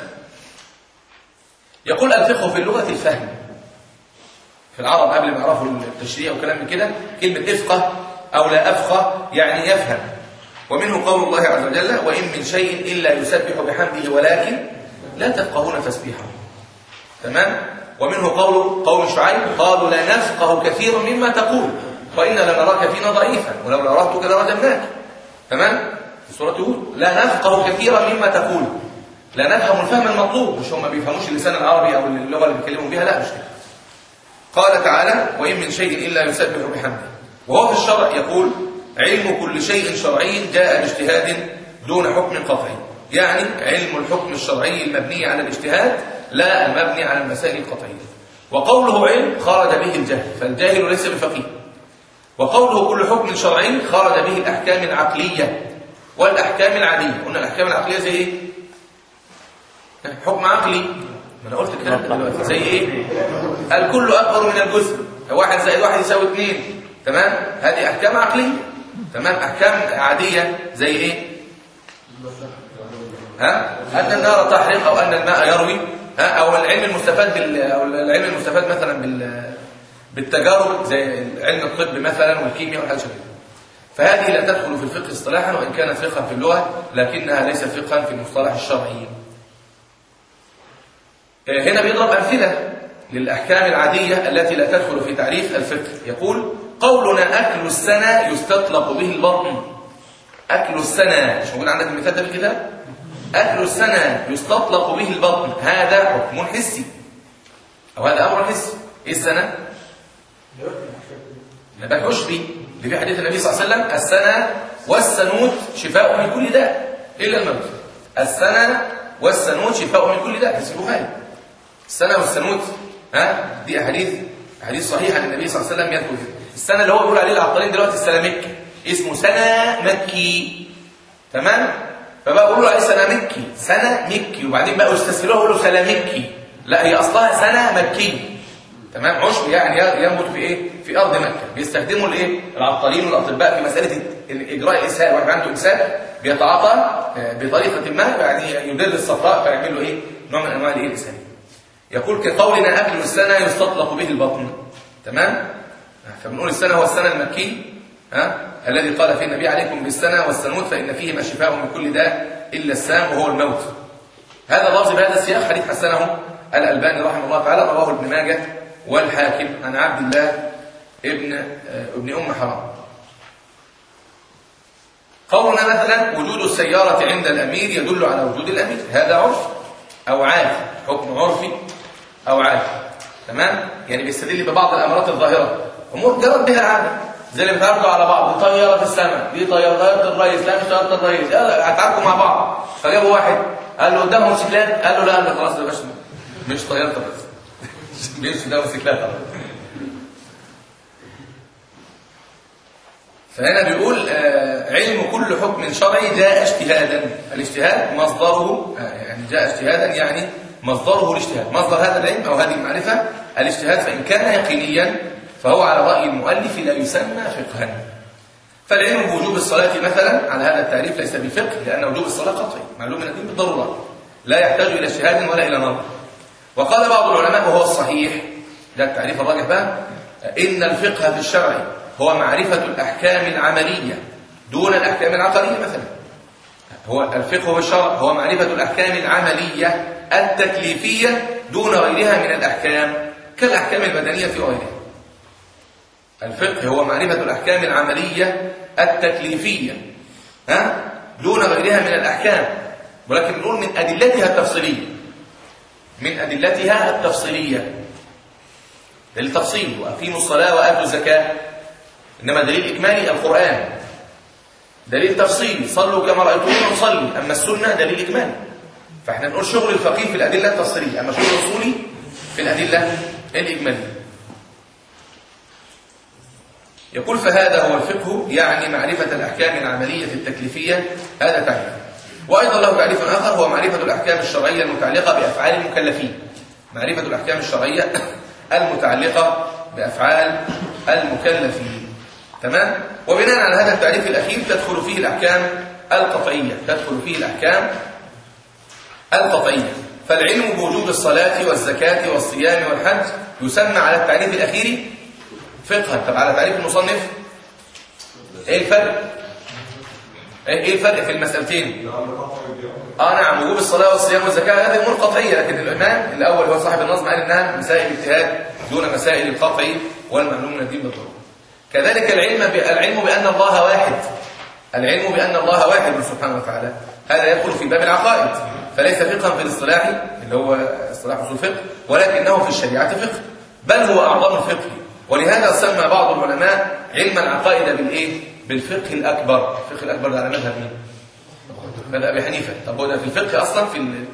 A: يقول الفقه في اللغة الفهم في العرب قبل ما يعرفوا التشريع وكلام من كده كلمة افقه أو لا أفقه يعني يفهم ومنه قول الله عز وجل وإن من شيء إلا يسبح بحمده ولكن لا تفقهون تسبيحه تمام ومنه قول قوم شعيب قالوا لا نفقه كثيرا مما تقول وإنا لنراك فينا ضعيفا ولولا رهتك لرجمناك تمام في سورة هود لا نفقه كثيرا مما تقول لا نفهم الفهم المطلوب مش هم بيفهموش اللسان العربي أو اللغة اللي بيتكلموا بيها لا مش كده قال تعالى وإن من شيء إلا يسبح بحمده وهو في الشرع يقول علم كل شيء شرعي جاء باجتهاد دون حكم قطعي يعني علم الحكم الشرعي المبني على الاجتهاد لا المبني على المسائل القطعية وقوله علم خرج به الجهل فالجاهل ليس بفقيه وقوله كل حكم شرعي خرج به الأحكام العقلية والأحكام العادية قلنا الأحكام العقلية زي إيه؟ حكم عقلي ما أنا قلت الكلام ده دلوقتي زي إيه؟ الكل أكبر من الجزء واحد زائد واحد يساوي اثنين تمام هذه أحكام عقلية تمام أحكام عادية زي إيه ها أن النار تحرق أو أن الماء يروي ها أو العلم المستفاد بال أو العلم المستفاد مثلا بال بالتجارب زي علم الطب مثلا والكيمياء والحاجات شبه كده. فهذه لا تدخل في الفقه اصطلاحا وإن كانت فقها في اللغة لكنها ليست فقها في المصطلح الشرعي هنا بيضرب أمثلة للأحكام العادية التي لا تدخل في تعريف الفقه يقول قولنا أكل السنة يستطلق به البطن أكل السنة مش موجود عندك المثال ده في الكتاب أكل السنة يستطلق به البطن هذا حكم حسي أو هذا أمر حسي إيه السنة؟ نبات عشبي اللي في حديث النبي صلى الله عليه وسلم السنة والسنوت شفاء من كل داء إلا الموت السنة والسنوت شفاء من كل داء في البخاري السنة والسنوت ها دي أحاديث أحاديث صحيحة عن النبي صلى الله عليه وسلم يذكر فيها. السنة اللي هو بيقول عليه العطارين دلوقتي السنة مكي اسمه سنة مكي تمام فبقى بيقولوا عليه سنة مكي سنة مكي وبعدين بقوا يستسهلوها يقولوا سنة مكي لا هي أصلها سنة مكي تمام عشب يعني ينبت في ايه في ارض مكه بيستخدموا الايه العطارين والاطباء في مساله اجراء الاسهال واحد عنده امساك بيتعاطى آه، بطريقه ما يعني يدر الصفراء فيعمل له ايه نوع من انواع الايه الاسهال يقول كقولنا اكل السنه يستطلق به البطن تمام فبنقول السنه هو السنه المكي ها الذي قال فيه النبي عليكم بالسنه والسنوت فان فيهما شفاء من كل داء الا السام وهو الموت هذا اللفظ بهذا السياق حديث حسنه الألباني رحمه الله تعالى رواه ابن ماجه والحاكم عن عبد الله ابن آه، ابن أم حرام قولنا مثلا وجود السيارة عند الأمير يدل على وجود الأمير هذا عرف أو عادي حكم عرفي أو عادي تمام يعني بيستدل ببعض الأمارات الظاهرة أمور جرت بها العادة زي اللي بيتعارضوا على بعض دي طيارة في السماء دي طيارة طيارة الرئيس لا مش طيارة الرئيس يلا هتعاركوا مع بعض فجابوا واحد قال له قدام موتوسيكلات قال له لا لا خلاص يا باشا مش طيارة الرئيس مش ده موتوسيكلات فهنا بيقول آه، علم كل حكم شرعي جاء اجتهادا الاجتهاد مصدره آه، يعني جاء اجتهادا يعني مصدره الاجتهاد مصدر هذا العلم او هذه المعرفة الاجتهاد فإن كان يقينيا فهو على رأي المؤلف لا يسمى فقها فالعلم بوجوب الصلاة مثلا على هذا التعريف ليس بفقه لأن وجوب الصلاة قطعي معلوم من الدين بالضرورة لا يحتاج إلى اجتهاد ولا إلى نظر وقال بعض العلماء وهو الصحيح ده التعريف الراجح بقى إن الفقه في الشرع هو معرفة الأحكام العملية دون الأحكام العقلية مثلا هو الفقه في الشرع هو معرفة الأحكام العملية التكليفية دون غيرها من الأحكام كالأحكام البدنية وغيرها الفقه هو معرفة الأحكام العملية التكليفية ها دون غيرها من الأحكام ولكن نقول من أدلتها التفصيلية من أدلتها التفصيلية للتفصيل وأقيموا الصلاة وآتوا الزكاة إنما دليل إكمالي القرآن دليل تفصيلي صلوا كما رأيتموني نصلي أما السنة دليل إكمالي فإحنا نقول شغل الفقيه في الأدلة التفصيلية أما شغل الأصولي في الأدلة الإجمالية يقول فهذا هو الفقه يعني معرفة الأحكام العملية التكليفية هذا تعريف وأيضا له تعريف آخر هو معرفة الأحكام الشرعية المتعلقة بأفعال المكلفين معرفة الأحكام الشرعية المتعلقة بأفعال المكلفين تمام وبناء على هذا التعريف الأخير تدخل فيه الأحكام القطعية تدخل فيه الأحكام القطعية فالعلم بوجوب الصلاة والزكاة والصيام والحج يسمى على التعريف الأخير فقها طب على تعريف المصنف ايه الفرق ايه إيه الفرق في المسألتين اه نعم وجوب الصلاة والصيام والزكاة هذه امور قطعية لكن الإمام الأول هو صاحب النظم قال إنها مسائل اجتهاد دون مسائل القطع والمعلوم من الدين بالضرورة كذلك العلم ب... العلم بأن الله واحد العلم بأن الله واحد سبحانه وتعالى هذا يدخل في باب العقائد فليس فقها في الاصطلاح اللي هو اصطلاح اصول الفقه ولكنه في الشريعة فقه بل هو أعظم الفقه ولهذا سمى بعض العلماء علم العقائد بالايه بالفقه الأكبر الفقه الأكبر ده على مذهب مين مذهب أبي حنيفة طب هو ده في الفقه أصلا في ال...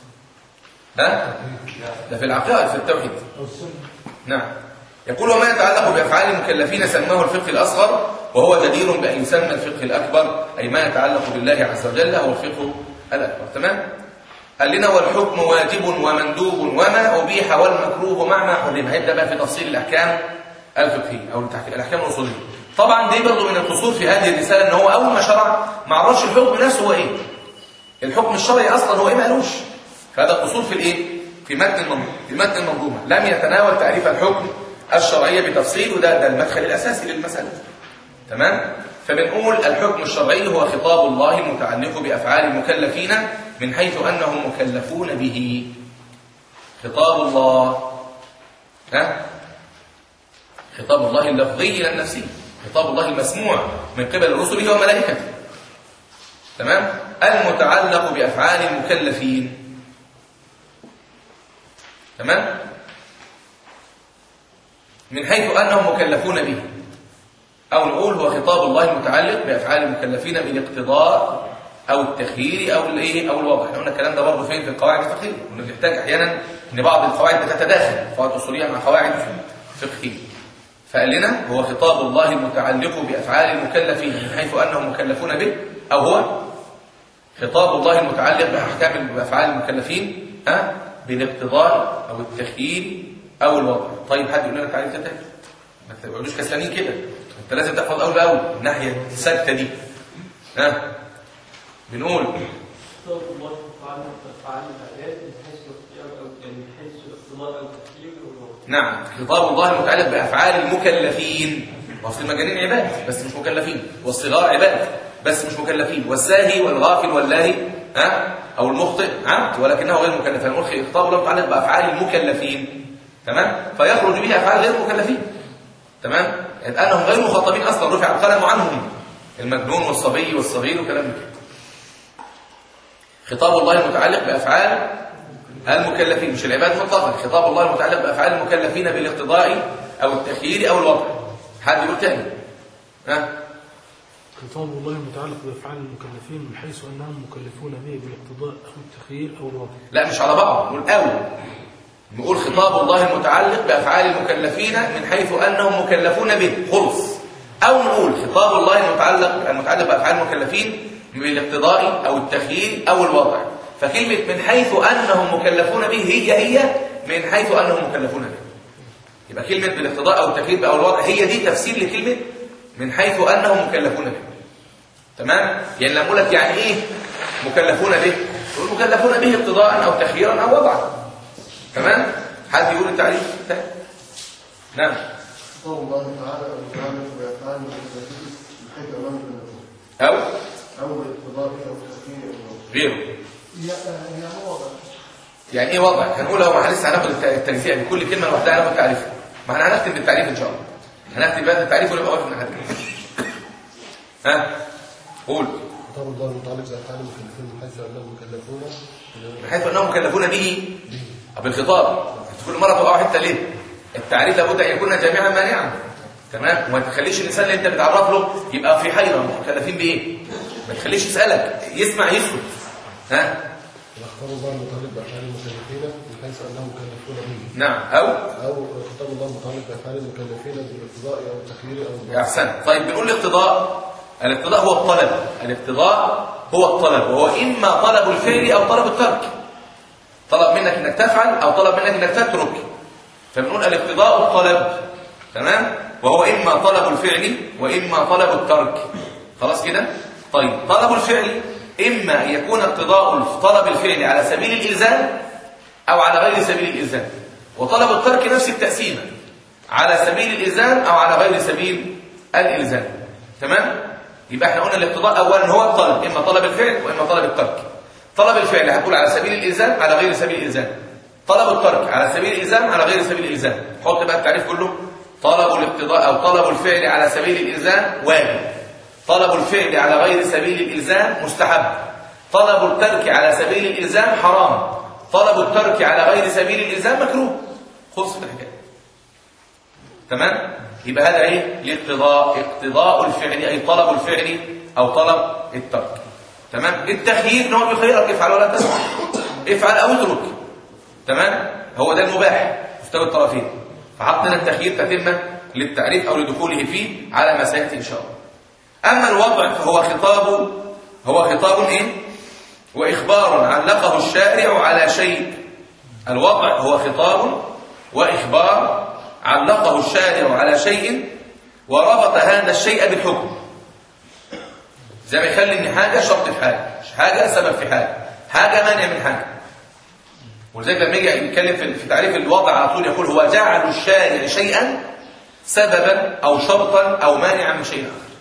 A: ها ده في العقائد في التوحيد نعم يقول وما يتعلق بأفعال المكلفين سماه الفقه الأصغر وهو جدير بأن يسمى الفقه الأكبر أي ما يتعلق بالله عز وجل هو الفقه الأكبر تمام قال لنا والحكم واجب ومندوب وما أبيح والمكروه مع ما حرم هيبدأ بقى في تفصيل الأحكام الفقهية أو التحكي- الأحكام الأصولية طبعا دي برضه من القصور في هذه الرسالة ان هو أول ما شرع ما عرفش الحكم نفسه هو إيه الحكم الشرعي أصلا هو إيه ما قالوش فهذا قصور في الإيه في متن المنظومة في متن المنظومة لم يتناول تعريف الحكم الشرعية بتفصيل وده ده المدخل الأساسي للمسألة تمام فبنقول الحكم الشرعي هو خطاب الله المتعلق بأفعال المكلفين من حيث أنهم مكلفون به خطاب الله ها خطاب الله اللفظي لا النفسي خطاب الله المسموع من قبل رسله وملائكته تمام المتعلق بأفعال المكلفين تمام من حيث أنهم مكلفون به أو نقول هو خطاب الله المتعلق بأفعال المكلفين بالاقتضاء أو التخيير أو الإيه أو الوضع احنا قلنا الكلام ده برضه فين في القواعد الفقهية كنا بنحتاج أحيانا إن بعض القواعد بتتداخل قواعد أصولية مع قواعد فقهية فقال لنا هو خطاب الله المتعلق بأفعال المكلفين من حيث أنهم مكلفون به أو هو خطاب الله المتعلق بأحكام بأفعال المكلفين ها بالاقتضاء أو التخيير أو الوضع طيب حد يقول لنا تعريف ده تاني ما تقعدوش كسلانين كده انت لازم تحفظ اول باول الناحيه السادسه دي ها بنقول
D: خطاب الله تعالى أفعال الآيات من حيث الاختيار أو من حيث الاقتضاء أو التفكير والوضع.
A: نعم خطاب الله المتعلق بافعال المكلفين واصل المجانين عباد بس مش مكلفين والصغار عباد بس مش مكلفين والساهي والغافل واللاهي ها او المخطئ عبد ولكنه غير مكلف نقول خطاب الله متعلق بافعال المكلفين تمام فيخرج به افعال غير مكلفين تمام يعني انهم غير مخاطبين اصلا رفع القلم عنهم المجنون والصبي والصغير وكلام من كده خطاب الله المتعلق بافعال المكلفين مش العباد مطلقا خطاب الله المتعلق بافعال المكلفين بالاقتضاء او التخيير او الوضع حد يقول تاني ها
B: خطاب الله المتعلق بأفعال المكلفين من حيث أنهم مكلفون به بالاقتضاء أو التخيير أو الوضع
A: لا مش على بعض نقول أول نقول خطاب الله المتعلق بأفعال المكلفين من حيث أنهم مكلفون به خلص أو نقول خطاب الله المتعلق المتعلق بأفعال المكلفين بالاقتضاء أو التخيير أو الوضع فكلمة من حيث أنهم مكلفون به هي هي من حيث أنهم مكلفون به يبقى كلمة بالاقتضاء أو التخيير أو الوضع هي دي تفسير لكلمة من حيث أنهم مكلفون به تمام يعني لما اقول لك يعني ايه مكلفون به تقول مكلفون به اقتضاء او تخييرا او وضعا تمام حد يقول التعريف الثاني نعم
C: خطاب الله تعالى المتعلق بأفعال المكلفين من حيث أمام المكلفين
A: او
C: أو بالاقتضاء أو التفكير أو الوضع.
A: غيره
C: يعني وضع
A: يعني ايه وضع هنقول اهو ما لسه هناخد الت- التجزئه دي كل كلمه لوحدها هناخد تعريفها ما احنا هنختم بالتعريف ان شاء الله هنختم بهذا التعريف ونبقى واقف لحد كده ها قول
C: خطاب الله المتعلق بأفعال المكلفين من حيث أنهم مكلفون
A: من حيث انهم مكلفون به بالخطاب كل مره تقع حته ليه التعريف لابد ان يكون جامعا مانعا تمام وما تخليش الانسان اللي انت بتعرف له يبقى في حيره مكلفين بايه ما تخليش يسالك يسمع يسكت ها
C: خطاب الله المتعلق بأفعال المكلفين من حيث أنهم مكلفون به
A: نعم او
C: أو خطاب الله المتعلق بأفعال المكلفين بالاقتضاء أو التخيير أو الضعف
A: احسن طيب بنقول الاقتضاء الاقتضاء هو الطلب الاقتضاء هو الطلب وهو اما طلب الفعل او طلب الترك طلب منك انك تفعل او طلب منك انك تترك فبنقول الاقتضاء الطلب تمام وهو اما طلب الفعل واما طلب الترك خلاص كده طيب طلب الفعل اما ان يكون اقتضاء طلب الفعل على سبيل الالزام او على غير سبيل الالزام وطلب الترك نفس التقسيمه على سبيل الالزام او على غير سبيل الالزام تمام يبقى احنا قلنا الاقتضاء اولا هو الطلب اما طلب الفعل واما طلب الترك طلب الفعل هتقول على سبيل الالزام على غير سبيل الالزام طلب الترك على سبيل الالزام على غير سبيل الالزام حط بقى التعريف كله طلب الاقتضاء او طلب الفعل على سبيل الالزام واجب طلب الفعل على غير سبيل الالزام مستحب طلب الترك على سبيل الالزام حرام طلب الترك على غير سبيل الالزام مكروه خلص في الحكايه تمام يبقى هذا ايه الاقتضاء اقتضاء الفعل اي طلب الفعل او طلب الترك تمام التخيير ان هو بيخيرك افعل ولا تفعل افعل او اترك تمام هو ده المباح مستوى الطرفين فحطنا التخيير تتمه للتعريف او لدخوله فيه على ما سياتي ان شاء الله اما الوضع فهو خطاب هو خطاب ايه واخبار علقه الشارع على شيء الوضع هو خطاب واخبار علقه الشارع على شيء وربط هذا الشيء بالحكم زي ما يخلي ان حاجه شرط في حاجه حاجه سبب في حاجه حاجه مانع من حاجه ولذلك لما يجي يتكلم في في تعريف الوضع على طول يقول هو جعل الشارع شيئا سببا او شرطا او مانعا من شيء اخر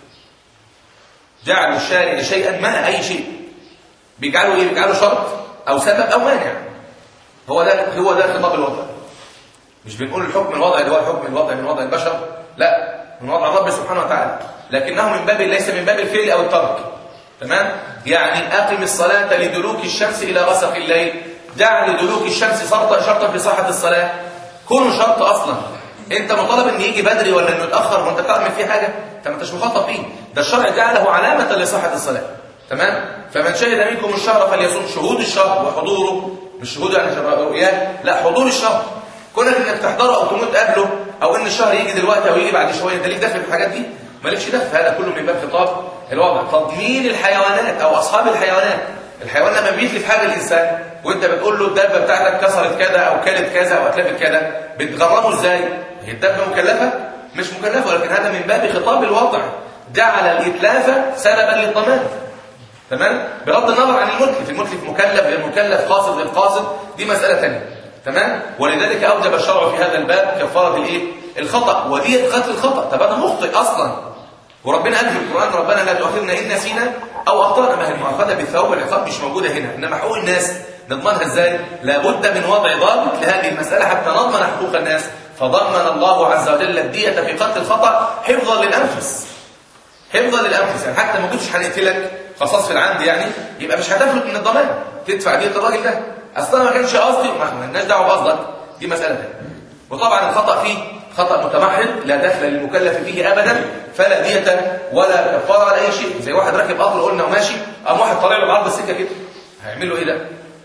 A: جعل الشارع شيئا ما اي شيء بيجعله ايه بيجعله شرط او سبب او مانع هو ده هو ده خطاب الوضع مش بنقول الحكم الوضعي اللي هو الحكم الوضعي من وضع البشر لا من وضع الرب سبحانه وتعالى لكنه من باب ليس من باب الفعل او الترك تمام يعني اقم الصلاه لدلوك الشمس الى غسق الليل جعل دلوك الشمس شرطا شرطا في صحه الصلاه كونه شرط اصلا انت مطالب ان يجي بدري ولا انه يتاخر وانت تعمل فيه حاجه انت ما انتش مخاطب فيه ده الشرع جعله علامه لصحه الصلاه تمام فمن شهد منكم الشهر فليصوم شهود الشهر وحضوره مش شهود يعني رؤياه لا حضور الشهر كونك انك تحضره او تموت قبله او ان الشهر يجي دلوقتي او يجي بعد شويه انت ليك دخل في الحاجات دي مالكش دخل هذا كله من باب خطاب الوضع طب مين الحيوانات او اصحاب الحيوانات الحيوان لما بيتلف حاجه الانسان وانت بتقول له الدبه بتاعتك كسرت كذا او كلت كذا او اتلفت كذا بتغرمه ازاي هي الدبه مكلفه مش مكلفه ولكن هذا من باب خطاب الوضع جعل الاتلاف سببا للضمان تمام بغض النظر عن المتلف المتلف مكلف غير مكلف قاصد غير قاصد دي مساله ثانيه تمام ولذلك اوجب الشرع في هذا الباب كفاره الايه الخطا ودي قتل الخطا طب انا مخطئ اصلا وربنا قال في القران ربنا لا تؤاخذنا ان نسينا او اخطانا ما هي المؤاخذه بالثواب والعقاب مش موجوده هنا انما حقوق الناس نضمنها ازاي لابد من وضع ضابط لهذه المساله حتى نضمن حقوق الناس فضمن الله عز وجل الديه في قتل الخطا حفظا للانفس حفظا للانفس يعني حتى ما كنتش هنقتلك قصاص في العمد يعني يبقى مش هتفلت من الضمان تدفع دية الراجل ده اصلا ما كانش قصدي ما لناش دعوه بقصدك دي مساله ثانيه وطبعا الخطا فيه خطا متمحض لا دخل للمكلف فيه ابدا فلا دية ولا كفاره ولا اي شيء زي واحد راكب قطر قلنا وماشي قام واحد طالع له بعرض السكه كده هيعمل له ايه ده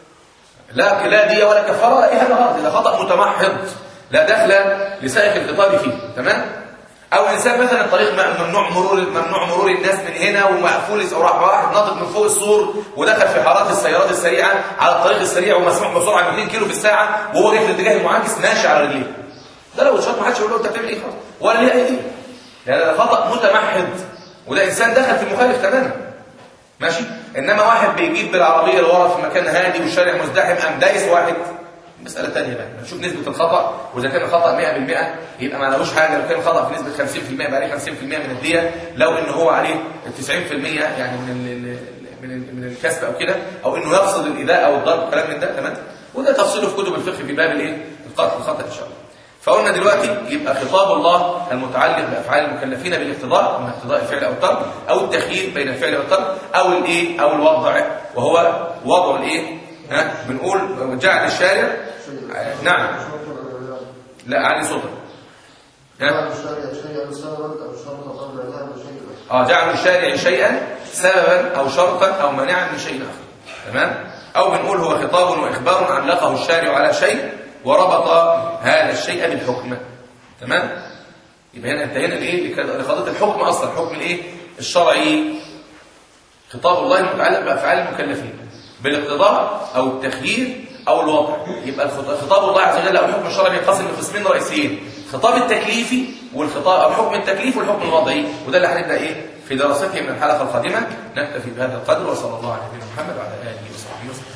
A: لا لا دية ولا كفاره ولا ايه هذا غلط ده خطا متمحض لا دخل لسائق الخطاب فيه تمام او انسان مثلا الطريق ممنوع مرور ممنوع مرور الناس من هنا ومقفول او راح واحد ناطط من فوق السور ودخل في حارات السيارات السريعه على الطريق السريع ومسموح بسرعه 200 كيلو في الساعه وهو جاي في الاتجاه المعاكس ماشي على رجليه ده لو اتشاط ما حدش يقول له انت بتعمل ايه خالص ولا ليه اي دي يعني ده خطا متمحض وده انسان دخل في المخالف تماما ماشي انما واحد بيجيب بالعربيه لورا في مكان هادي والشارع مزدحم قام دايس واحد مسألة تانية بقى نشوف نسبة الخطأ وإذا كان الخطأ 100% يبقى ما لهوش حاجة لو كان الخطأ في نسبة 50% يبقى عليه 50% من الدية لو إن هو عليه 90% يعني من ال من ال من الكسب أو كده أو إنه يقصد الإيذاء أو الضرب كلام من ده تمام وده تفصيله في كتب الفقه في باب الإيه القتل الخطأ إن شاء الله فقلنا دلوقتي يبقى خطاب الله المتعلق بافعال المكلفين بالاقتضاء من اقتضاء الفعل او الترك او التخيير بين الفعل والترك او الايه او الوضع وهو وضع الايه ها بنقول جعل الشارع نعم لا علي صوتك ها
C: جعل الشارع شيئا سببا او شرطا قبل ذهب شيء
A: اه جعل الشارع شيئا سببا او شرطا او مانعا من شيء اخر تمام او بنقول هو خطاب واخبار علقه الشارع على شيء وربط هذا الشيء بالحكم تمام يبقى هنا انتهينا لايه لك- لقضيه الحكم اصلا الحكم الايه الشرعي خطاب الله المتعلق بافعال المكلفين بالاقتضاء او التخيير او الوضع يبقى الخط- خطاب الله عز وجل او الحكم الشرعي ينقسم لقسمين رئيسيين الخطاب التكليفي والخطاب او حكم التكليف والحكم الوضعي وده اللي هنبدا ايه في دراسته من الحلقه القادمه نكتفي بهذا القدر وصلى الله على نبينا محمد وعلى اله وصحبه وسلم